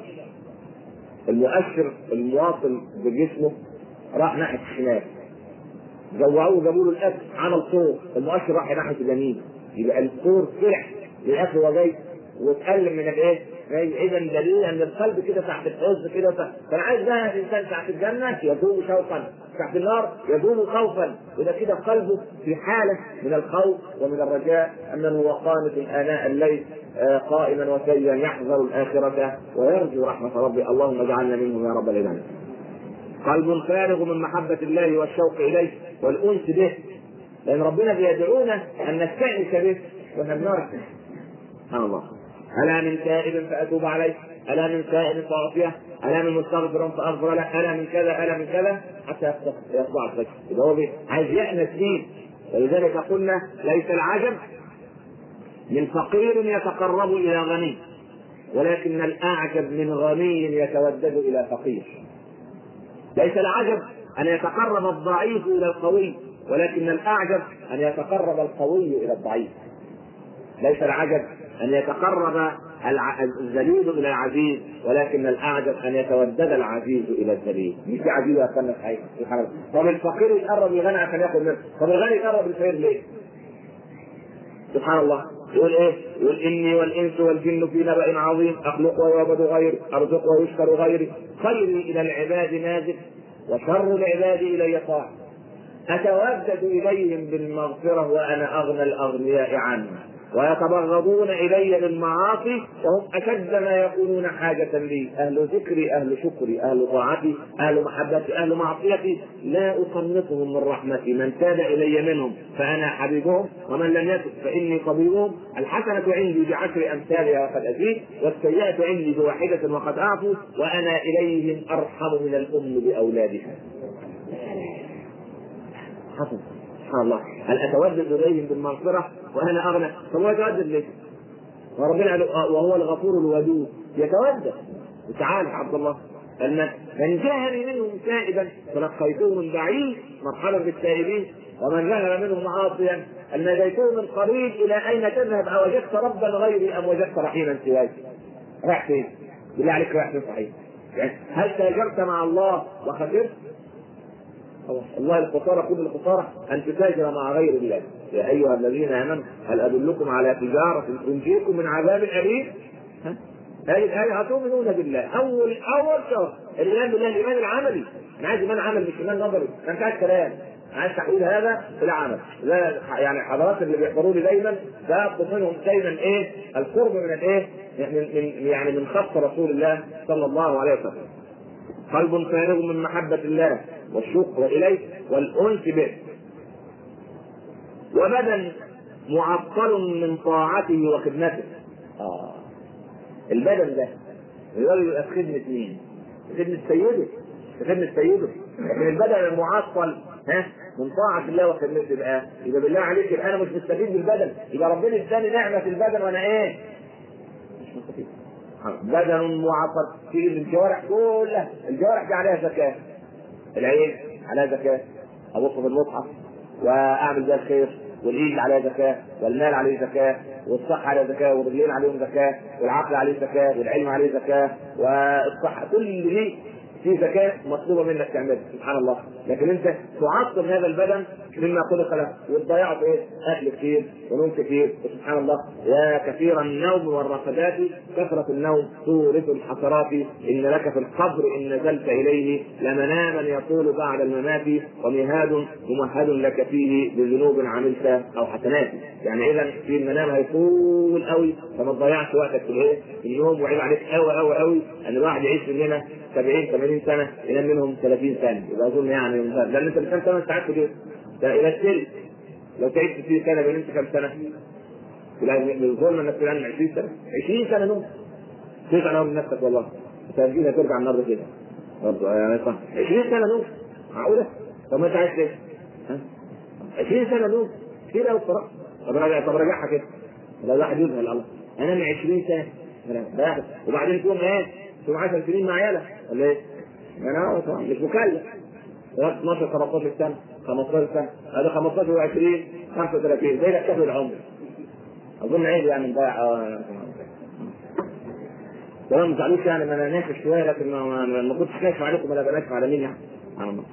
المؤشر المواصل بجسمه راح ناحية الشمال جوعوه جابوا له الاكل عمل صوت المؤشر راح ناحيه اليمين يبقى الصور فرح للاكل وهو جاي واتألم من الايه؟ اذا دليل ان القلب كده تحت الحزن كده فانا عايز بقى الانسان تحت الجنه يدوم شوقا تحت النار يدوم خوفا اذا كده قلبه في حاله من الخوف ومن الرجاء انه هو قانت اناء الليل قائما وسيا يحذر الاخره ويرجو رحمه ربي اللهم اجعلنا منهم يا رب العالمين. قلب فارغ من محبة الله والشوق إليه والأنس به لأن ربنا بيدعونا أن نستأنس به ونبناه سبحان الله ألا من تائب فأتوب عليه ألا من سائل فأعطيه ألا من مستغفر فأغفر له ألا من كذا ألا من كذا حتى يخضع الفجر يبقى هو عايز يأنس فيه ولذلك قلنا ليس العجب من فقير يتقرب إلى غني ولكن الأعجب من غني يتودد إلى فقير ليس العجب ان يتقرب الضعيف الى القوي ولكن الاعجب ان يتقرب القوي الى الضعيف ليس العجب ان يتقرب الذليل الى العزيز ولكن الاعجب ان يتودد العزيز الى الذليل مش عزيز يستنى في سبحان الله طب الفقير يقرب الغني عشان ياخذ منه طب الغني يقرب الفقير ليه؟ سبحان الله يقول ايه؟ يقول اني والانس والجن في نبأ عظيم اخلق ويعبد غيري ارزق ويشكر غيري خيري الى العباد نازل وشر العباد الي طاع اتودد اليهم بالمغفره وانا اغنى الاغنياء عنهم ويتبغضون الي بالمعاصي وهم اشد ما يكونون حاجه لي اهل ذكري اهل شكري اهل طاعتي اهل محبتي اهل معصيتي لا اقنطهم من رحمتي من تاب الي منهم فانا حبيبهم ومن لم يتب فاني طبيبهم الحسنه عندي بعشر امثالها وقد ازيد والسيئه عندي بواحده وقد اعفو وانا اليهم ارحم من الام باولادها حسن سبحان الله هل اتودد اليهم بالمغفره وانا اغنى طب هو يتودد ليه؟ وربنا قال وهو الغفور الودود يتودد تعال يا عبد الله أن من جاءني منهم تائبا تلقيته من بعيد مرحبا بالتائبين ومن ذهب منهم عاصيا أن ناديته من قريب إلى أين تذهب أوجدت ربا غيري أم وجدت رحيما سواي رايح فين؟ بالله عليك رايح فين صحيح؟ يعني هل تاجرت مع الله وخسرت؟ الله الخسارة كل الخسارة أن تتاجر مع غير الله يا أيها الذين آمنوا هل أدلكم على تجارة تنجيكم من عذاب أليم؟ هذه الآية هتؤمنون بالله أول أول شهر الإيمان بالله الإيمان العملي أنا عايز إيمان عملي مش إيمان نظري أنا مش عايز كلام عايز تحويل هذا الى عمل لا يعني حضرات اللي بيحضروا لي دايما ده منهم دايما ايه القرب من الايه من من يعني من خط رسول الله صلى الله عليه وسلم قلب فارغ من محبة الله والشوق إليه والأنس به وبدن معطل من طاعته وخدمته آه. البدن ده الراجل يبقى في خدمة مين؟ في خدمة سيده في خدمة سيده لكن البدن المعطل ها من طاعة الله وخدمته يبقى يبقى بالله عليك يبقى أنا مش مستفيد بالبدن يبقى ربنا اداني نعمة في البدن وأنا إيه؟ مش مستفيد بدن معطل في الجوارح كلها الجوارح دي عليها زكاة العين عليها زكاة أبص في المصحف وأعمل بها الخير والايد عليها زكاه والمال عليه زكاه والصحه عليها زكاه والرجلين عليهم زكاه والعقل عليه زكاه والعلم عليه زكاه والصحه كل دي في زكاه مطلوبه منك تعملها سبحان الله لكن انت تعطل هذا البدن مما خلق له وتضيعه في ايه؟ اكل كثير ونوم كثير وسبحان الله يا كثير النوم والرقدات كثره النوم تورث الحسرات ان لك في القبر ان نزلت اليه لمناما يطول بعد الممات ومهاد ممهد لك فيه بذنوب عملت او حسنات يعني اذا في المنام هيطول قوي فما تضيعش وقتك في الايه؟ في النوم وعيب عليك قوي قوي قوي ان الواحد يعيش مننا 70 80 سنه ينام منهم 30 سنه يبقى اظن يعني ممتاز لان انت بتنام 8 ساعات في اليوم ده الى الثلث لو تعبت في سنه نمت كم سنه؟ من الظلم انك تنام 20 سنه 20 سنه نوم تزعل نوم من نفسك والله انت ترجع النهارده كده برضه يعني صح 20 سنه نوم معقوله؟ طب ما انت عايز ايه؟ 20 سنه نوم كتير قوي بصراحه طب راجع طب راجعها كده ده الواحد يذهل الله انا من 20 سنه وبعدين تقوم ايه؟ تقوم 10 سنين مع عيالك ولا ايه؟ انا طبعا مش مكلف 12 13 سنه 15 سنه هذا 15 و20 35 زي ده كفل العمر اظن عيب يعني نضيع تمام ما تزعلوش يعني ما انا ناشف شويه لكن ما, ما كنتش ناشف عليكم انا بناشف على مين يعني؟ سبحان الله.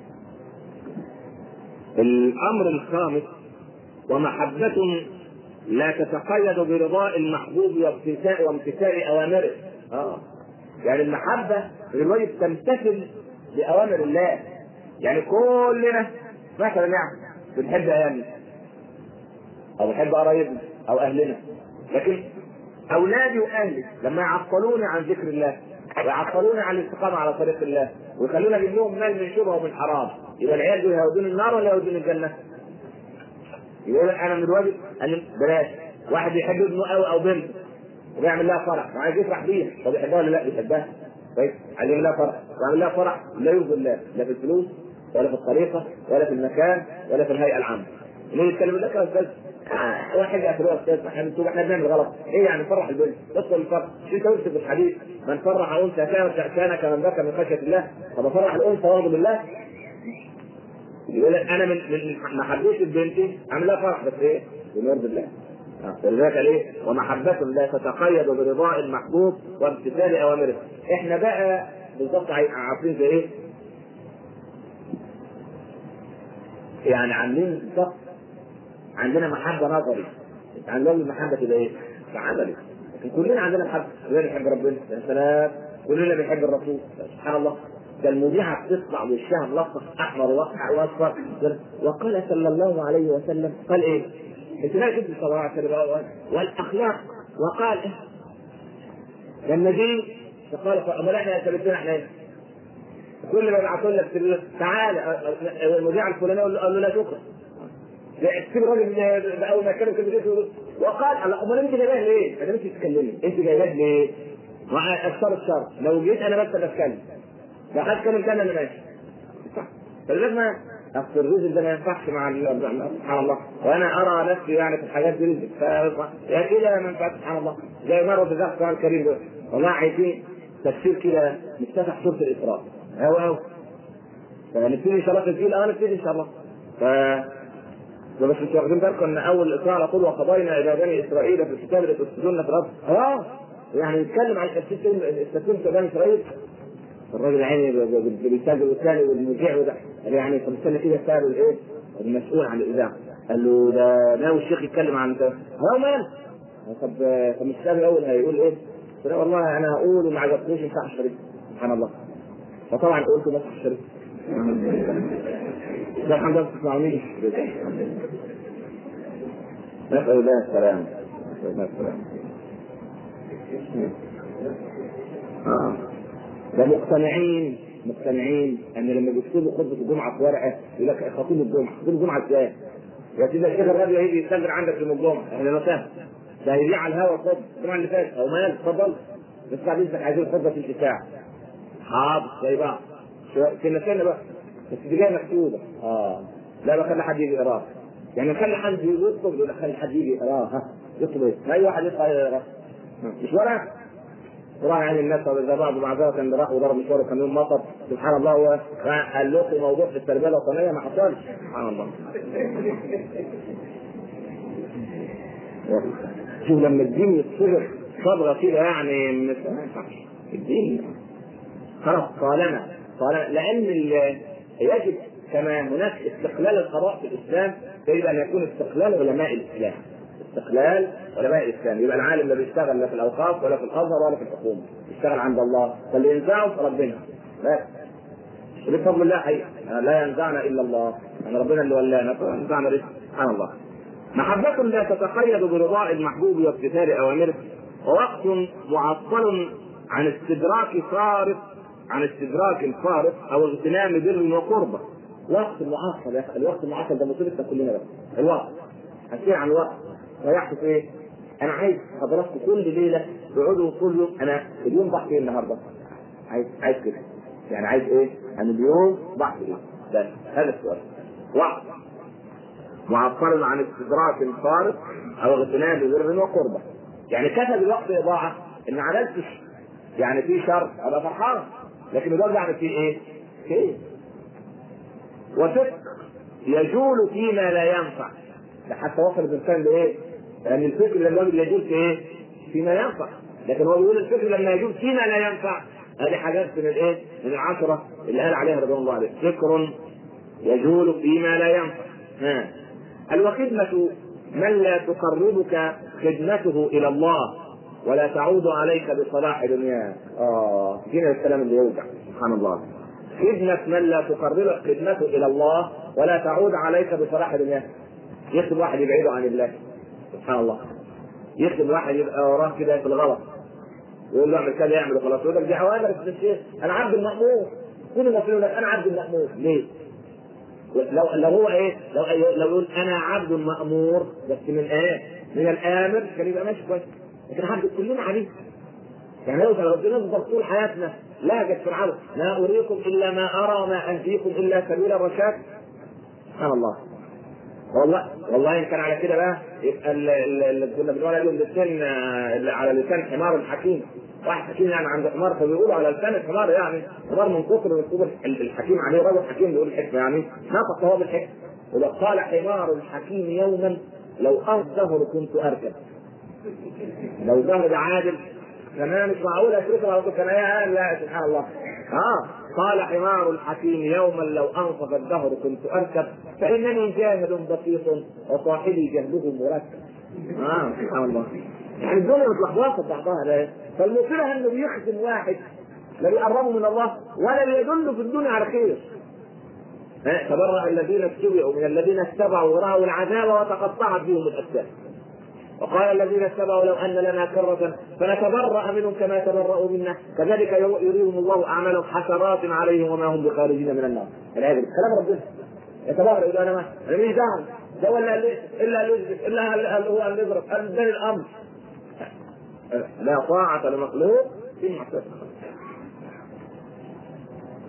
الامر الخامس ومحبة لا تتقيد برضاء المحبوب وامتثال وامتثال اوامره. اه يعني المحبة الواجب تمتثل بأوامر الله يعني كلنا مثلا يعني بنحب أهلنا أو بنحب قرايبنا أو أهلنا لكن أولادي وأهلي لما يعطلوني عن ذكر الله ويعطلوني عن الاستقامة على طريق الله ويخلوني أجيب لهم مال من شبهة ومن حرام يبقى العيال دول هيودوني النار ولا هيودوني الجنة؟ يقول أنا من الواجب أن بلاش واحد يحب ابنه أو أو بنته ويعمل لها فرح وعايز يفرح بيها طب يحبها ولا لا بيحبها طيب عايز يعمل لها فرح ويعمل لها فرح لا يرضي الله لا في الفلوس ولا في الطريقه ولا في المكان ولا في الهيئه العامه مين يتكلم لك يا استاذ واحد يعتبر يا استاذ احنا بنتوب احنا بنعمل غلط ايه يعني فرح البنت ادخل الفرح شو انت قلت في الحديث من فرح انثى كان كمن بكى من خشيه الله طب افرح الانثى واغضب الله يقول انا من من محبتي لبنتي اعمل لها فرح بس ايه؟ بمرض الله ولذلك ليه؟ ومحبة لا تتقيد برضاء المحبوب وامتثال اوامره. احنا بقى بالظبط عارفين زي ايه؟ يعني عاملين بالظبط عندنا محبة نظري. عندنا المحبة تبقى ايه؟ عملي. لكن كلنا عندنا محبة، كلنا بنحب ربنا، يا سلام، كلنا بنحب الرسول، سبحان الله. ده المذيعة بتطلع وشها ملطخ أحمر وأصفر وقال صلى الله عليه وسلم قال إيه؟ انت لا تدري صلى الله عليه وسلم والاخلاق وقال لما جه فقال امال احنا ثبتنا احنا كل ما يبعثوا لك تقول تعالى المذيع الفلاني قال له لا شكرا تسيب الراجل اول ما يتكلم كده وقال امال انت جايباه ليه؟ ما انت تتكلمي انت جايباه ليه؟ اختار الشر لو جيت انا بس بتكلم لو حد اتكلم كان انا ماشي صح فلازم اصل الرزق ده ما ينفعش مع سبحان الله وانا ارى نفسي يعني في الحاجات دي رزق ف يا كده ما ينفعش سبحان الله زي مره في القران الكريم ده والله عايزين تفسير كده نفتتح سوره الاسراء هو هو فنبتدي ان شاء الله تسجيل اه نبتدي ان شاء الله ف بس انتوا واخدين بالكم ان اول الاطلاع على طول وقضينا الى بني اسرائيل في الكتاب لتفسدون في الارض اه يعني نتكلم عن التفسير التفسير في بني اسرائيل الراجل عيني بيسجل والثاني والمذيع وده قال يعني طب استنى كده سالوا الايه المسؤول عن الاذاعه قال له ده ناوي الشيخ يتكلم عن ده هو مال طب طب مش الاول هيقول ايه؟ قلت له والله انا هقول وما عجبتنيش مسح الشريف سبحان الله فطبعا قلت مسح الشريف ده الحمد لله تسمعونيش نسأل الله السلامة نسأل الله السلامة آه. ده مقتنعين مقتنعين ان لما بيكتبوا خطبه الجمعه في ورقه يقول لك خطيب الجمعه خطيب الجمعه ازاي؟ يا سيدي الشيخ الراجل هيجي يستمر عندك يوم الجمعه اهلا وسهلا ده هيذيع على الهواء خطبه الجمعه اللي فاتت او مال اتفضل بس بعدين انت عايزين خطبه في ساعه حاضر زي بعض كنا كنا بقى بس دي جايه مكتوبه اه لا بخلي حد يجي يقراها يعني خلي حد يطلب يقول خلي حد يجي يقراها يطلب ايه؟ ما اي واحد يطلع يقراها مش ورقه راح يعني الناس اذا بعض معذره كان راح وضرب مشوار كان يوم مطر سبحان الله هو قال لكم موضوع في التربيه الوطنيه ما حصلش سبحان الله شوف لما الدين يتصبر صبغه كده يعني ما ينفعش الدين خلاص طالما طالما لان يجب كما هناك استقلال القضاء في الاسلام يجب ان يكون استقلال علماء الاسلام استقلال علماء الاسلام يبقى العالم لا بيشتغل لا في الاوقاف ولا في الازهر ولا في الحكومه يشتغل عند الله فاللي ينزعه ربنا بس بفضل الله حقيقة لا ينزعنا الا الله يعني ربنا اللي ولانا فينزعنا رزق سبحان الله محبة لا تتقيد برضاء المحبوب وامتثال اوامره ووقت معطل عن استدراك صارف عن استدراك صارف او اغتنام بر وقربة وقت معطل يا اخي الوقت المعطل ده مصيبتنا كلنا بس الوقت هنسير عن الوقت ضيعت في ايه؟ انا عايز حضراتكم كل ليله تقعدوا كل يوم انا اليوم ضحك ايه النهارده؟ عايز عايز كده يعني عايز ايه؟ انا اليوم ضحك ايه؟ بس هذا السؤال وقت معطل عن استدراك صارف او اغتنام ببر وقربه يعني كفى بالوقت اضاعه ان عملتش يعني في شر ابقى فرحان لكن الوقت يعني في ايه؟ خير وفقه يجول فيما لا ينفع ده حتى وصل الانسان لايه؟ لان يعني الفكر لما يجول في ايه؟ فيما ينفع لكن هو بيقول الفكر لما يجول فيما لا ينفع هذه حاجات من الايه؟ من العشره اللي قال عليها رضوان الله عليه فكر يجول فيما لا ينفع ها الوخدمة من لا تقربك خدمته إلى الله ولا تعود عليك بصلاح دنياك. آه هنا الكلام اللي يوجع سبحان الله. خدمة من لا تقربك خدمته إلى الله ولا تعود عليك بصلاح دنياك. يخدم واحد يبعده عن الله سبحان الله. يخدم واحد يبقى وراه كده في الغلط. يقول له اعمل كذا يعمل خلاص يقول لك دي اوامر يا الشيخ انا عبد المأمور كل ما يقول لك انا عبد المأمور ليه؟ لو لو هو ايه؟ لو لو يقول انا عبد مأمور بس من ايه؟ من الامر كان يبقى ماشي كويس لكن عبد كلنا عبيد يعني لو لو نفضل طول حياتنا لهجة فرعون ما اريكم الا ما ارى ما اهديكم الا سبيل الرشاد سبحان الله والله والله ان كان على كده بقى يبقى اللي كنا بنقول عليهم لسان على لسان حمار الحكيم واحد حكيم يعني عند حمار فبيقولوا على لسان الحمار يعني حمار من كثر ركوب الحكيم عليه رجل حكيم بيقول الحكمه يعني نطق هو بالحكمه ولو قال حمار الحكيم يوما لو الظهر كنت اركب لو ظهر ده عادل كمان مش معقول اشركه على طول كان لا سبحان الله اه قال حمار الحكيم يوما لو انصف الدهر كنت اركب فانني جاهل بسيط وصاحبي جهله مركب اه سبحان الله يعني الدنيا متلخبطه بعضها لا فالمصيبه انه بيخدم واحد لا بيقربه من الله ولا بيدله في الدنيا على خير تبرأ الذين اتبعوا من الذين اتبعوا ورأوا العذاب وتقطعت بهم الأسباب وقال الذين اتبعوا لو ان لنا كرة فنتبرأ منهم كما تبرأوا منا كذلك يريهم الله اعمالهم حسرات عليهم وما هم بخارجين من النار العياذ كلام ربنا يتبرأ يقول انا ما انا ماليش دعوه ده ولا الا يثبت الا هو ان يضرب ده الامر لا طاعة لمخلوق في معصية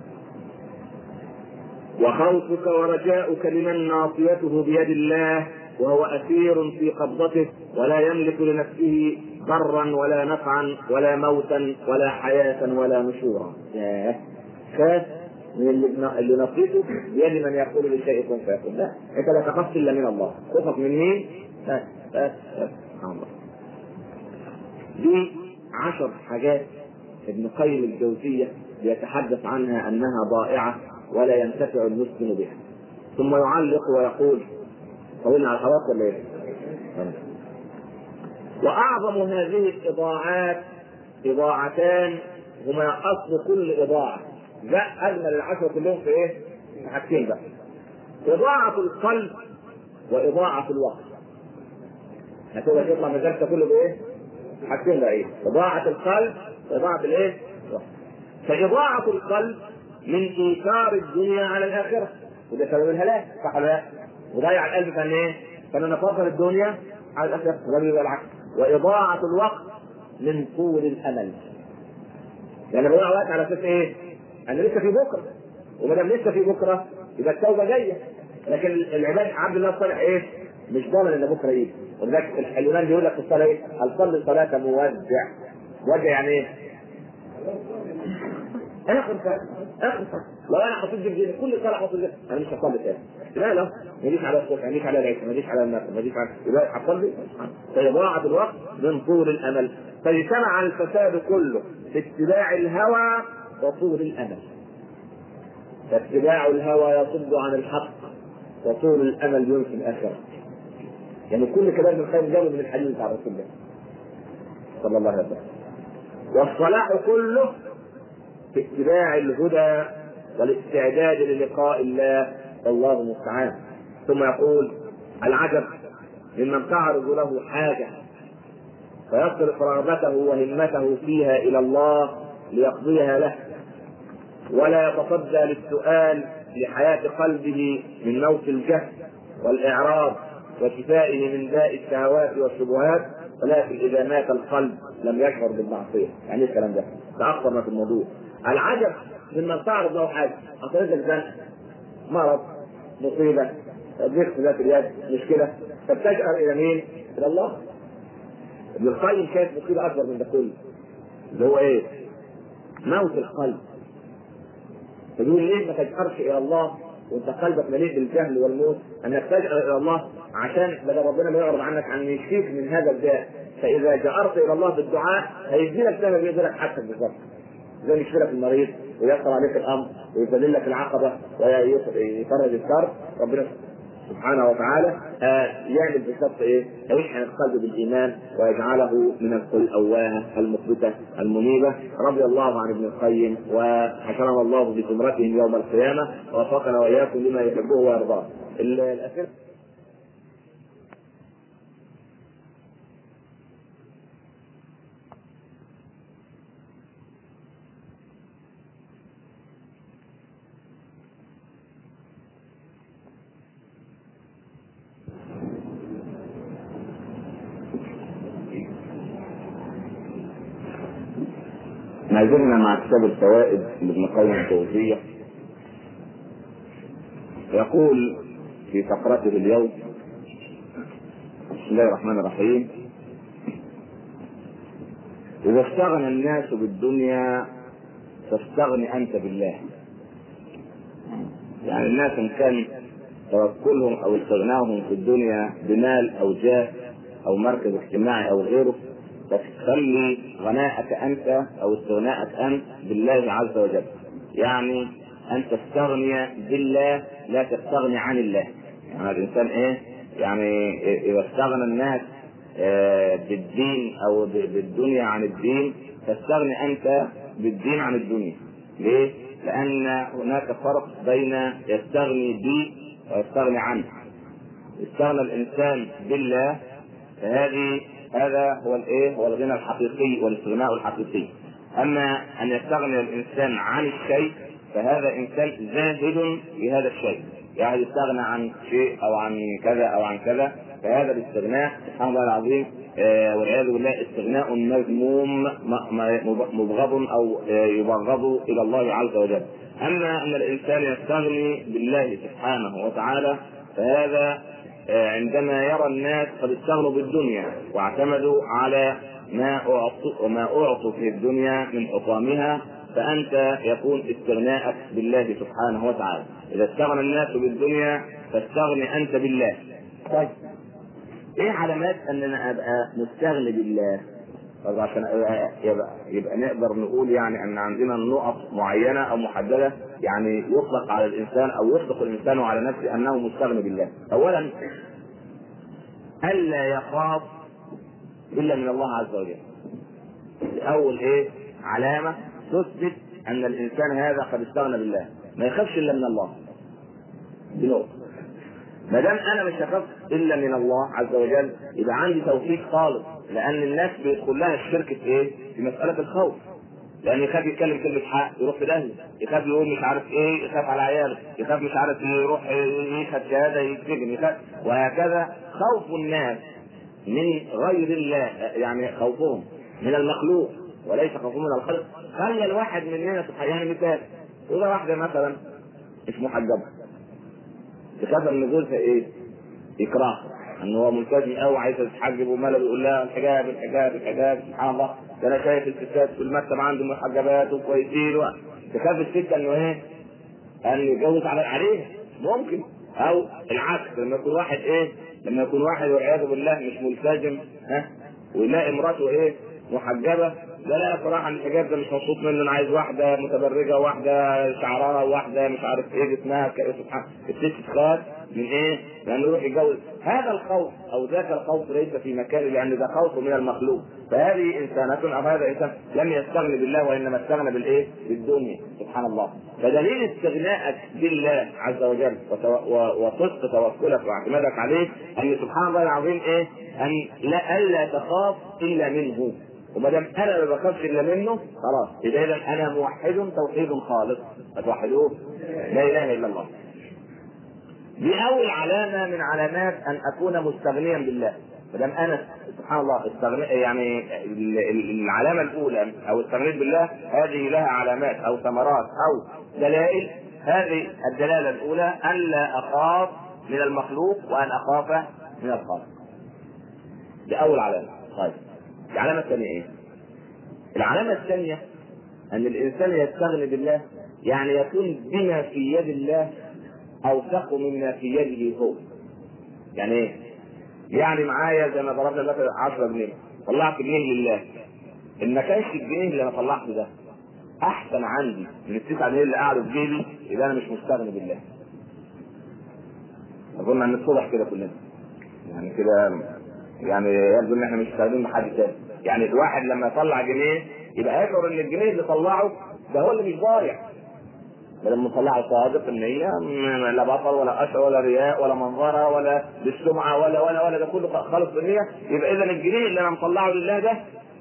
وخوفك ورجاؤك لمن ناصيته بيد الله وهو اسير في قبضته ولا يملك لنفسه ضرا ولا نفعا ولا موتا ولا حياه ولا نشورا ياه خاف من اللي اللي نصيته بيد من يقول لشيء كن فيكون لا انت لا تخاف الا من الله تخاف من مين؟ بس بس بس سبحان الله دي عشر حاجات ابن قيم الجوزية يتحدث عنها أنها ضائعة ولا ينتفع المسلم بها ثم يعلق ويقول طولنا على الحواس ولا ايه؟ وأعظم هذه الإضاعات إضاعتان هما أصل كل إضاعة لا أجمل العشرة كلهم في إيه؟ في حاجتين بقى إضاعة القلب وإضاعة الوقت هتبقى تطلع من ذلك كله بإيه؟ حاجتين بقى إيه؟ إضاعة القلب وإضاعة الإيه؟ الوقت فإضاعة القلب من إيثار الدنيا على الآخرة وده سبب الهلاك صح ولا لا؟ وضيع القلب كان إيه؟ كان نفضل الدنيا على الآخرة وده بيبقى العكس وإضاعة الوقت من طول الأمل يعني بضيع وقت على أساس إيه؟ أنا لسه في بكرة وما دام لسه في بكرة يبقى التوبة جاية لكن العباد عبد الله الصالح إيه؟ مش ضامن إن بكرة يجي ولذلك اليونان بيقول لك في الصلاة إيه؟ هل صلي صلاة مودع مودع يعني إيه؟ اخر فرق اخر فرق لو انا حطيت جنبي كل صلاه حطيت جنبي انا مش هصلي تاني لا لا ما يجيش على الصبح ما يجيش على العشاء ما يجيش على الناس ما يجيش على يبقى هتصلي فإضاعة الوقت من طول الامل فاجتمع الفساد كله في اتباع الهوى وطول الامل فاتباع الهوى يصد عن الحق وطول الامل ينسي الاخره يعني كل كلام من خير جابه من الحديث بتاع رسول الله صلى الله عليه وسلم والصلاح كله في اتباع الهدى والاستعداد للقاء الله والله المستعان ثم يقول العجب ممن تعرض له حاجه فيصرف رغبته وهمته فيها الى الله ليقضيها له ولا يتصدى للسؤال لحياه قلبه من موت الجهل والاعراض وشفائه من داء الشهوات والشبهات ولكن اذا مات القلب لم يشعر بالمعصيه يعني ايه الكلام ده؟ تاخرنا في الموضوع العجب ممن تعرض له حاجه حصلت لك زنق مرض مصيبه ضيق ذات اليد مشكله فبتشعر الى مين؟ الى الله ابن القيم شايف مصيبه اكبر من ده كله اللي هو ايه؟ موت القلب فيقول ليه ما تجأرش الى الله وانت قلبك مليء بالجهل والموت انك تجأر الى الله عشان بدل ربنا ما يعرض عنك عن يشفيك من هذا الداء فاذا جأرت الى الله بالدعاء هيدي لك زي ما بيدي لك حاجتك بالظبط زي ما يشفي لك المريض ويسر عليك الامر ويذلل لك العقبه ويفرج الكرب ربنا سبحانه وتعالى آه يعمل بالضبط ايه؟ يشحن القلب بالايمان ويجعله من الاواهه المخبته المنيبه رضي الله عن ابن القيم وحشرنا الله بزمرتهم يوم القيامه ووفقنا واياكم لما يحبه ويرضاه. الاسئله ما زلنا مع كتاب الفوائد لابن قيم الجوزية يقول في فقرته اليوم بسم الله الرحمن الرحيم إذا استغنى الناس بالدنيا فاستغني أنت بالله يعني الناس إن كان توكلهم أو استغناهم في الدنيا بمال أو جاه أو مركز اجتماعي أو غيره تخلي غناءك انت او استغناءك انت بالله عز وجل يعني ان تستغني بالله لا تستغني عن الله يعني الانسان ايه يعني اذا استغنى الناس بالدين او بالدنيا عن الدين تستغني انت بالدين عن الدنيا ليه؟ لان هناك فرق بين يستغني بي ويستغني عنه استغنى الانسان بالله فهذه هذا هو الايه؟ هو الغنى الحقيقي والاستغناء الحقيقي. اما ان يستغني الانسان عن الشيء فهذا انسان زاهد في هذا الشيء. يعني يستغنى عن شيء او عن كذا او عن كذا فهذا الاستغناء سبحان الله العظيم آه والعياذ بالله استغناء مذموم مبغض او آه يبغض الى الله عز وجل. اما ان الانسان يستغني بالله سبحانه وتعالى فهذا عندما يرى الناس قد استغنوا بالدنيا واعتمدوا على ما أعطوا ما أعطوا في الدنيا من حطامها فأنت يكون استغناءك بالله سبحانه وتعالى إذا استغنى الناس بالدنيا فاستغني أنت بالله طيب ايه علامات ان انا ابقى مستغني بالله طب عشان يبقى, يبقى نقدر نقول يعني ان عندنا نقط معينه او محدده يعني يطلق على الانسان او يطلق الانسان على نفسه انه مستغني بالله. اولا الا يخاف الا من الله عز وجل. اول ايه؟ علامه تثبت ان الانسان هذا قد استغنى بالله، ما يخافش الا من الله. دي نقطه. ما دام انا مش هخاف الا من الله عز وجل يبقى عندي توفيق خالص لان الناس بيدخل لها الشرك في ايه؟ في مساله الخوف لان يخاف يتكلم كلمه حق يروح في داهيه يخاف يقول مش عارف ايه يخاف على عياله يخاف مش عارف يروح يشهد شهاده يتسجن يخاف وهكذا خوف الناس من غير الله يعني خوفهم من المخلوق وليس خوفهم من الخلق خلى الواحد مننا يعني مثال يقول واحده مثلا مش محجبه تخاف ان جوزها ايه؟ يكرهها ان هو ملتزم قوي عايز تتحجب وماله بيقول لها الحجاب الحجاب الحجاب سبحان الله ده انا شايف الستات في المكتب عندهم محجبات وكويسين و... تخاف الست انه ايه؟ ان يتجوز على عليها ممكن او العكس لما يكون واحد ايه؟ لما يكون واحد والعياذ بالله مش ملتزم ها ويلاقي مراته ايه؟ محجبه لا لا صراحه الحجاب ده مش مبسوط منه انا عايز واحده متبرجه واحده شعرها واحده مش عارف ايه جسمها سبحان الست تخاف من ايه؟ لانه يروح يتجوز هذا الخوف او ذاك الخوف ليس في مكانه لان ده خوف من المخلوق فهذه انسانة او هذا انسان لم يستغني بالله وانما استغنى بالايه؟ بالدنيا سبحان الله فدليل استغنائك بالله عز وجل وصدق توكلك واعتمادك عليه ان سبحان الله العظيم ايه؟ ان لا الا تخاف الا منه وما دام انا ما بخافش الا منه خلاص يبقى اذا انا موحد توحيد خالص فتوحدوه لا اله الا الله دي اول علامه من علامات ان اكون مستغنيا بالله ما دام انا سبحان الله استغني يعني العلامه الاولى او استغنيت بالله هذه لها علامات او ثمرات او دلائل هذه الدلاله الاولى الا اخاف من المخلوق وان اخاف من الخالق دي اول علامه طيب العلامة الثانية ايه؟ العلامة الثانية أن الإنسان يستغني بالله يعني يكون بما في يد الله أوثق مما في يده هو. يعني ايه؟ يعني معايا زي ما ضربنا مثلا 10 جنيه طلعت جنيه لله. إن ما كانش الجنيه اللي أنا طلعته ده أحسن عندي من التسعة جنيه اللي قاعدوا في جيبي يبقى أنا مش مستغني بالله. أظن أن الصبح كده كلنا. يعني كده يعني يبدو ان احنا مش مستعدين بحد تاني يعني الواحد لما يطلع جنيه يبقى يشعر ان الجنيه اللي طلعه ده هو اللي مش ضايع لما طلعه صادق ان هي لا بطل ولا اشر ولا رياء ولا منظره ولا بالسمعه ولا ولا ولا ده كله خالص بالنيه يبقى اذا الجنيه اللي انا مطلعه لله ده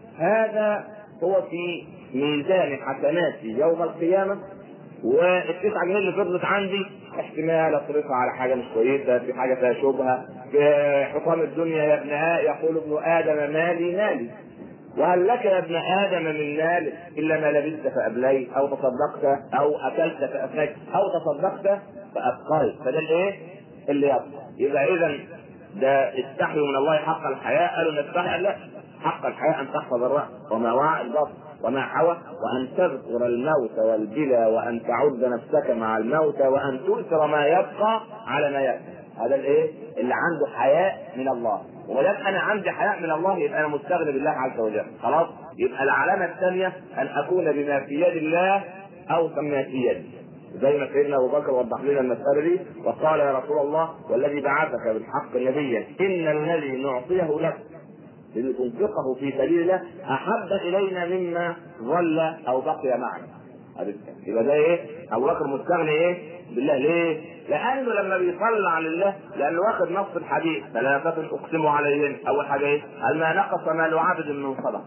هذا هو في ميزان حسناتي يوم القيامه والتسعة جنيه اللي فضلت عندي احتمال اصرفها على حاجه مش كويسه في حاجه فيها شبهه في حطام الدنيا يا ابن آدم يقول ابن ادم مالي مالي وهل لك يا ابن ادم من مال الا ما لبست فابليت او تصدقت او اكلت فافنيت او تصدقت فابقيت فده الايه؟ اللي يبقى يبقى اذا ده استحيوا من الله حق الحياء قالوا نستحي لا حق الحياء ان تحفظ الراس وما وعى البطن وما حوى وان تذكر الموت والبلى وان تعد نفسك مع الموت وان تؤثر ما يبقى على ما يبقى هذا الايه اللي عنده حياء من الله ولم انا عندي حياء من الله يبقى انا مستغني بالله عز وجل خلاص يبقى العلامه الثانيه ان اكون بما في يد الله او ما في يدي زي ما سيدنا ابو بكر وضح لنا المساله دي وقال يا رسول الله والذي بعثك بالحق نبيا ان الذي نعطيه لك لتنفقه في سبيل الله احب الينا مما ظل او بقي معنا يبقى ده ايه؟ ابو بكر مستغني ايه؟ بالله ليه؟ لانه لما بيطلع لله لانه واخد نص الحديث ثلاثة اقسم عليهن اول حاجه ايه؟ قال ما نقص مال عبد من صدقه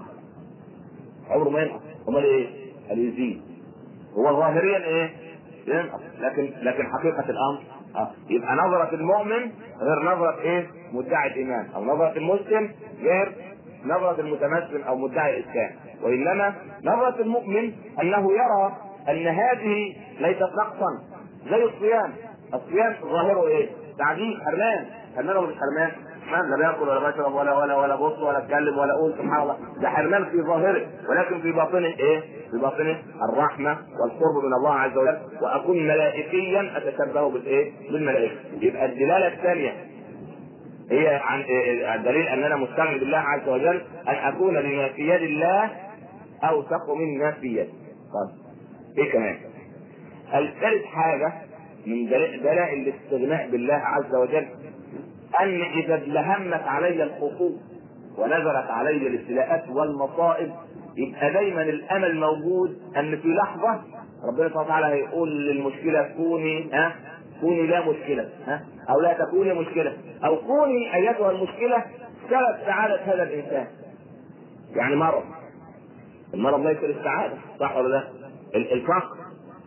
عمره ما ينقص امال ايه؟ قال يزيد هو ظاهريا ايه؟ ينقص لكن لكن حقيقه الامر آه. يبقى نظرة المؤمن غير نظرة ايه؟ مدعي الايمان او نظرة المسلم غير نظرة المتمسلم او مدعي الاسلام وانما نظرة المؤمن انه يرى ان هذه ليست نقصا زي الصيام الصيام ظاهره ايه؟ تعجيل حرمان حرمان ولا مش حرمان؟ ما لا بياكل ولا بيشرب ولا ولا ولا بص ولا اتكلم ولا اقول سبحان الله ده حرمان في ظاهره ولكن في باطنه ايه؟ في باطنه الرحمه والقرب من الله عز وجل واكون ملائكيا اتشبه بالايه؟ بالملائكه يبقى الدلاله الثانيه هي عن الدليل اننا مستغني بالله عز وجل ان اكون بما في يد الله اوثق مما في يدي. طيب ايه كمان؟ الثالث حاجه من دلائل الاستغناء بالله عز وجل ان اذا ادلهمت علي الخطوط ونزلت علي الابتلاءات والمصائب يبقى دايما الامل موجود ان في لحظه ربنا سبحانه وتعالى هيقول للمشكله كوني ها كوني لا مشكله ها او لا تكوني مشكله او كوني ايتها المشكله سبب سعاده هذا الانسان يعني مرض المرض ليس للسعاده صح ولا لا؟ الفقر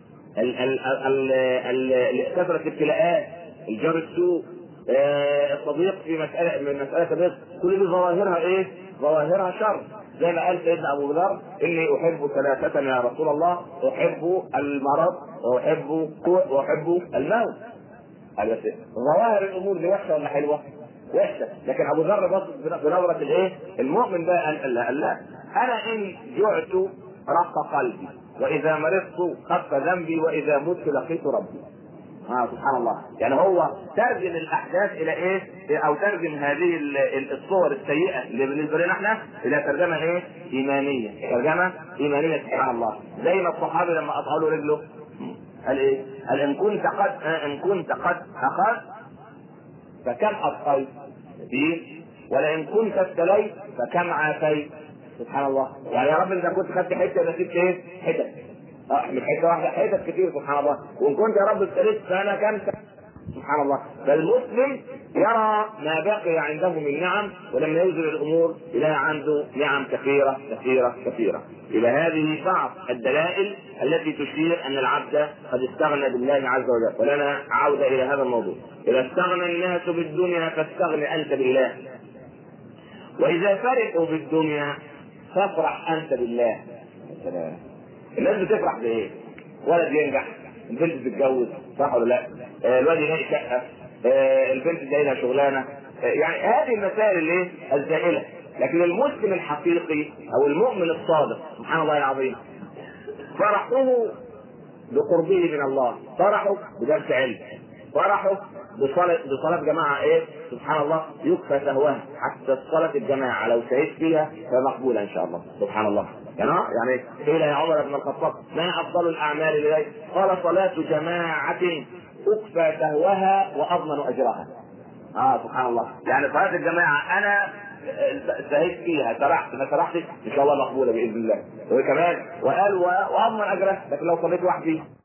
كثرة الابتلاءات الجار السوء آه الصديق في مسألة من مسألة الرزق كل دي ظواهرها ايه؟ ظواهرها شر زي ما قال سيدنا ابو ذر اني احب ثلاثة يا رسول الله احب المرض واحب واحب الموت قال بس ظواهر الامور دي وحشه ولا حلوه؟ وحشه لكن ابو ذر بص بنظره الايه؟ المؤمن بقى قال لا, لا انا ان جعت رق قلبي واذا مرضت خف ذنبي واذا مت لقيت ربي آه سبحان الله يعني هو ترجم الاحداث الى ايه او ترجم هذه الصور السيئه اللي بالنسبه لنا احنا الى ترجمه ايه ايمانيه ترجمه ايمانيه سبحان الله زي ما الصحابي لما قطعوا له رجله قال ايه قال ان كنت قد ان كنت قد اخذت فكم ابقيت ولئن كنت ابتليت فكم عافيت سبحان الله يعني يا رب انت كنت خدت حته يبقى سبت ايه؟ حتت اه مش حته واحده حتت كتير سبحان الله وان كنت يا رب ابتليت فانا كم سبحان الله فالمسلم يرى ما بقي عنده من نعم ولما يوزن الامور يلاقي عنده نعم كثيره كثيره كثيره الى هذه بعض الدلائل التي تشير ان العبد قد استغنى بالله عز وجل ولنا عوده الى هذا الموضوع اذا استغنى الناس بالدنيا فاستغن انت بالله واذا فرحوا بالدنيا فافرح انت بالله سلام الناس بتفرح بايه؟ ولد ينجح البنت تتجوز صح ولا لا؟ آه الولد يلاقي شقه آه البنت تلاقي لها شغلانه آه يعني هذه المسائل الايه؟ الزائله لكن المسلم الحقيقي او المؤمن الصادق سبحان الله العظيم فرحه بقربه من الله فرحه بدرس علم فرحه بصلاة بصلاة جماعة ايه؟ سبحان الله يكفى سهوها حتى صلاة الجماعة لو شهدت فيها فمقبولة ان شاء الله سبحان الله يعني يعني قيل يا عمر بن الخطاب ما افضل الاعمال اليك؟ قال صلاة جماعة اكفى سهوها واضمن اجرها. اه سبحان الله يعني صلاة الجماعة انا سهيت فيها سرحت ما سرحتش ان شاء الله مقبوله باذن الله وكمان وقال واضمن اجرها لكن لو صليت وحدي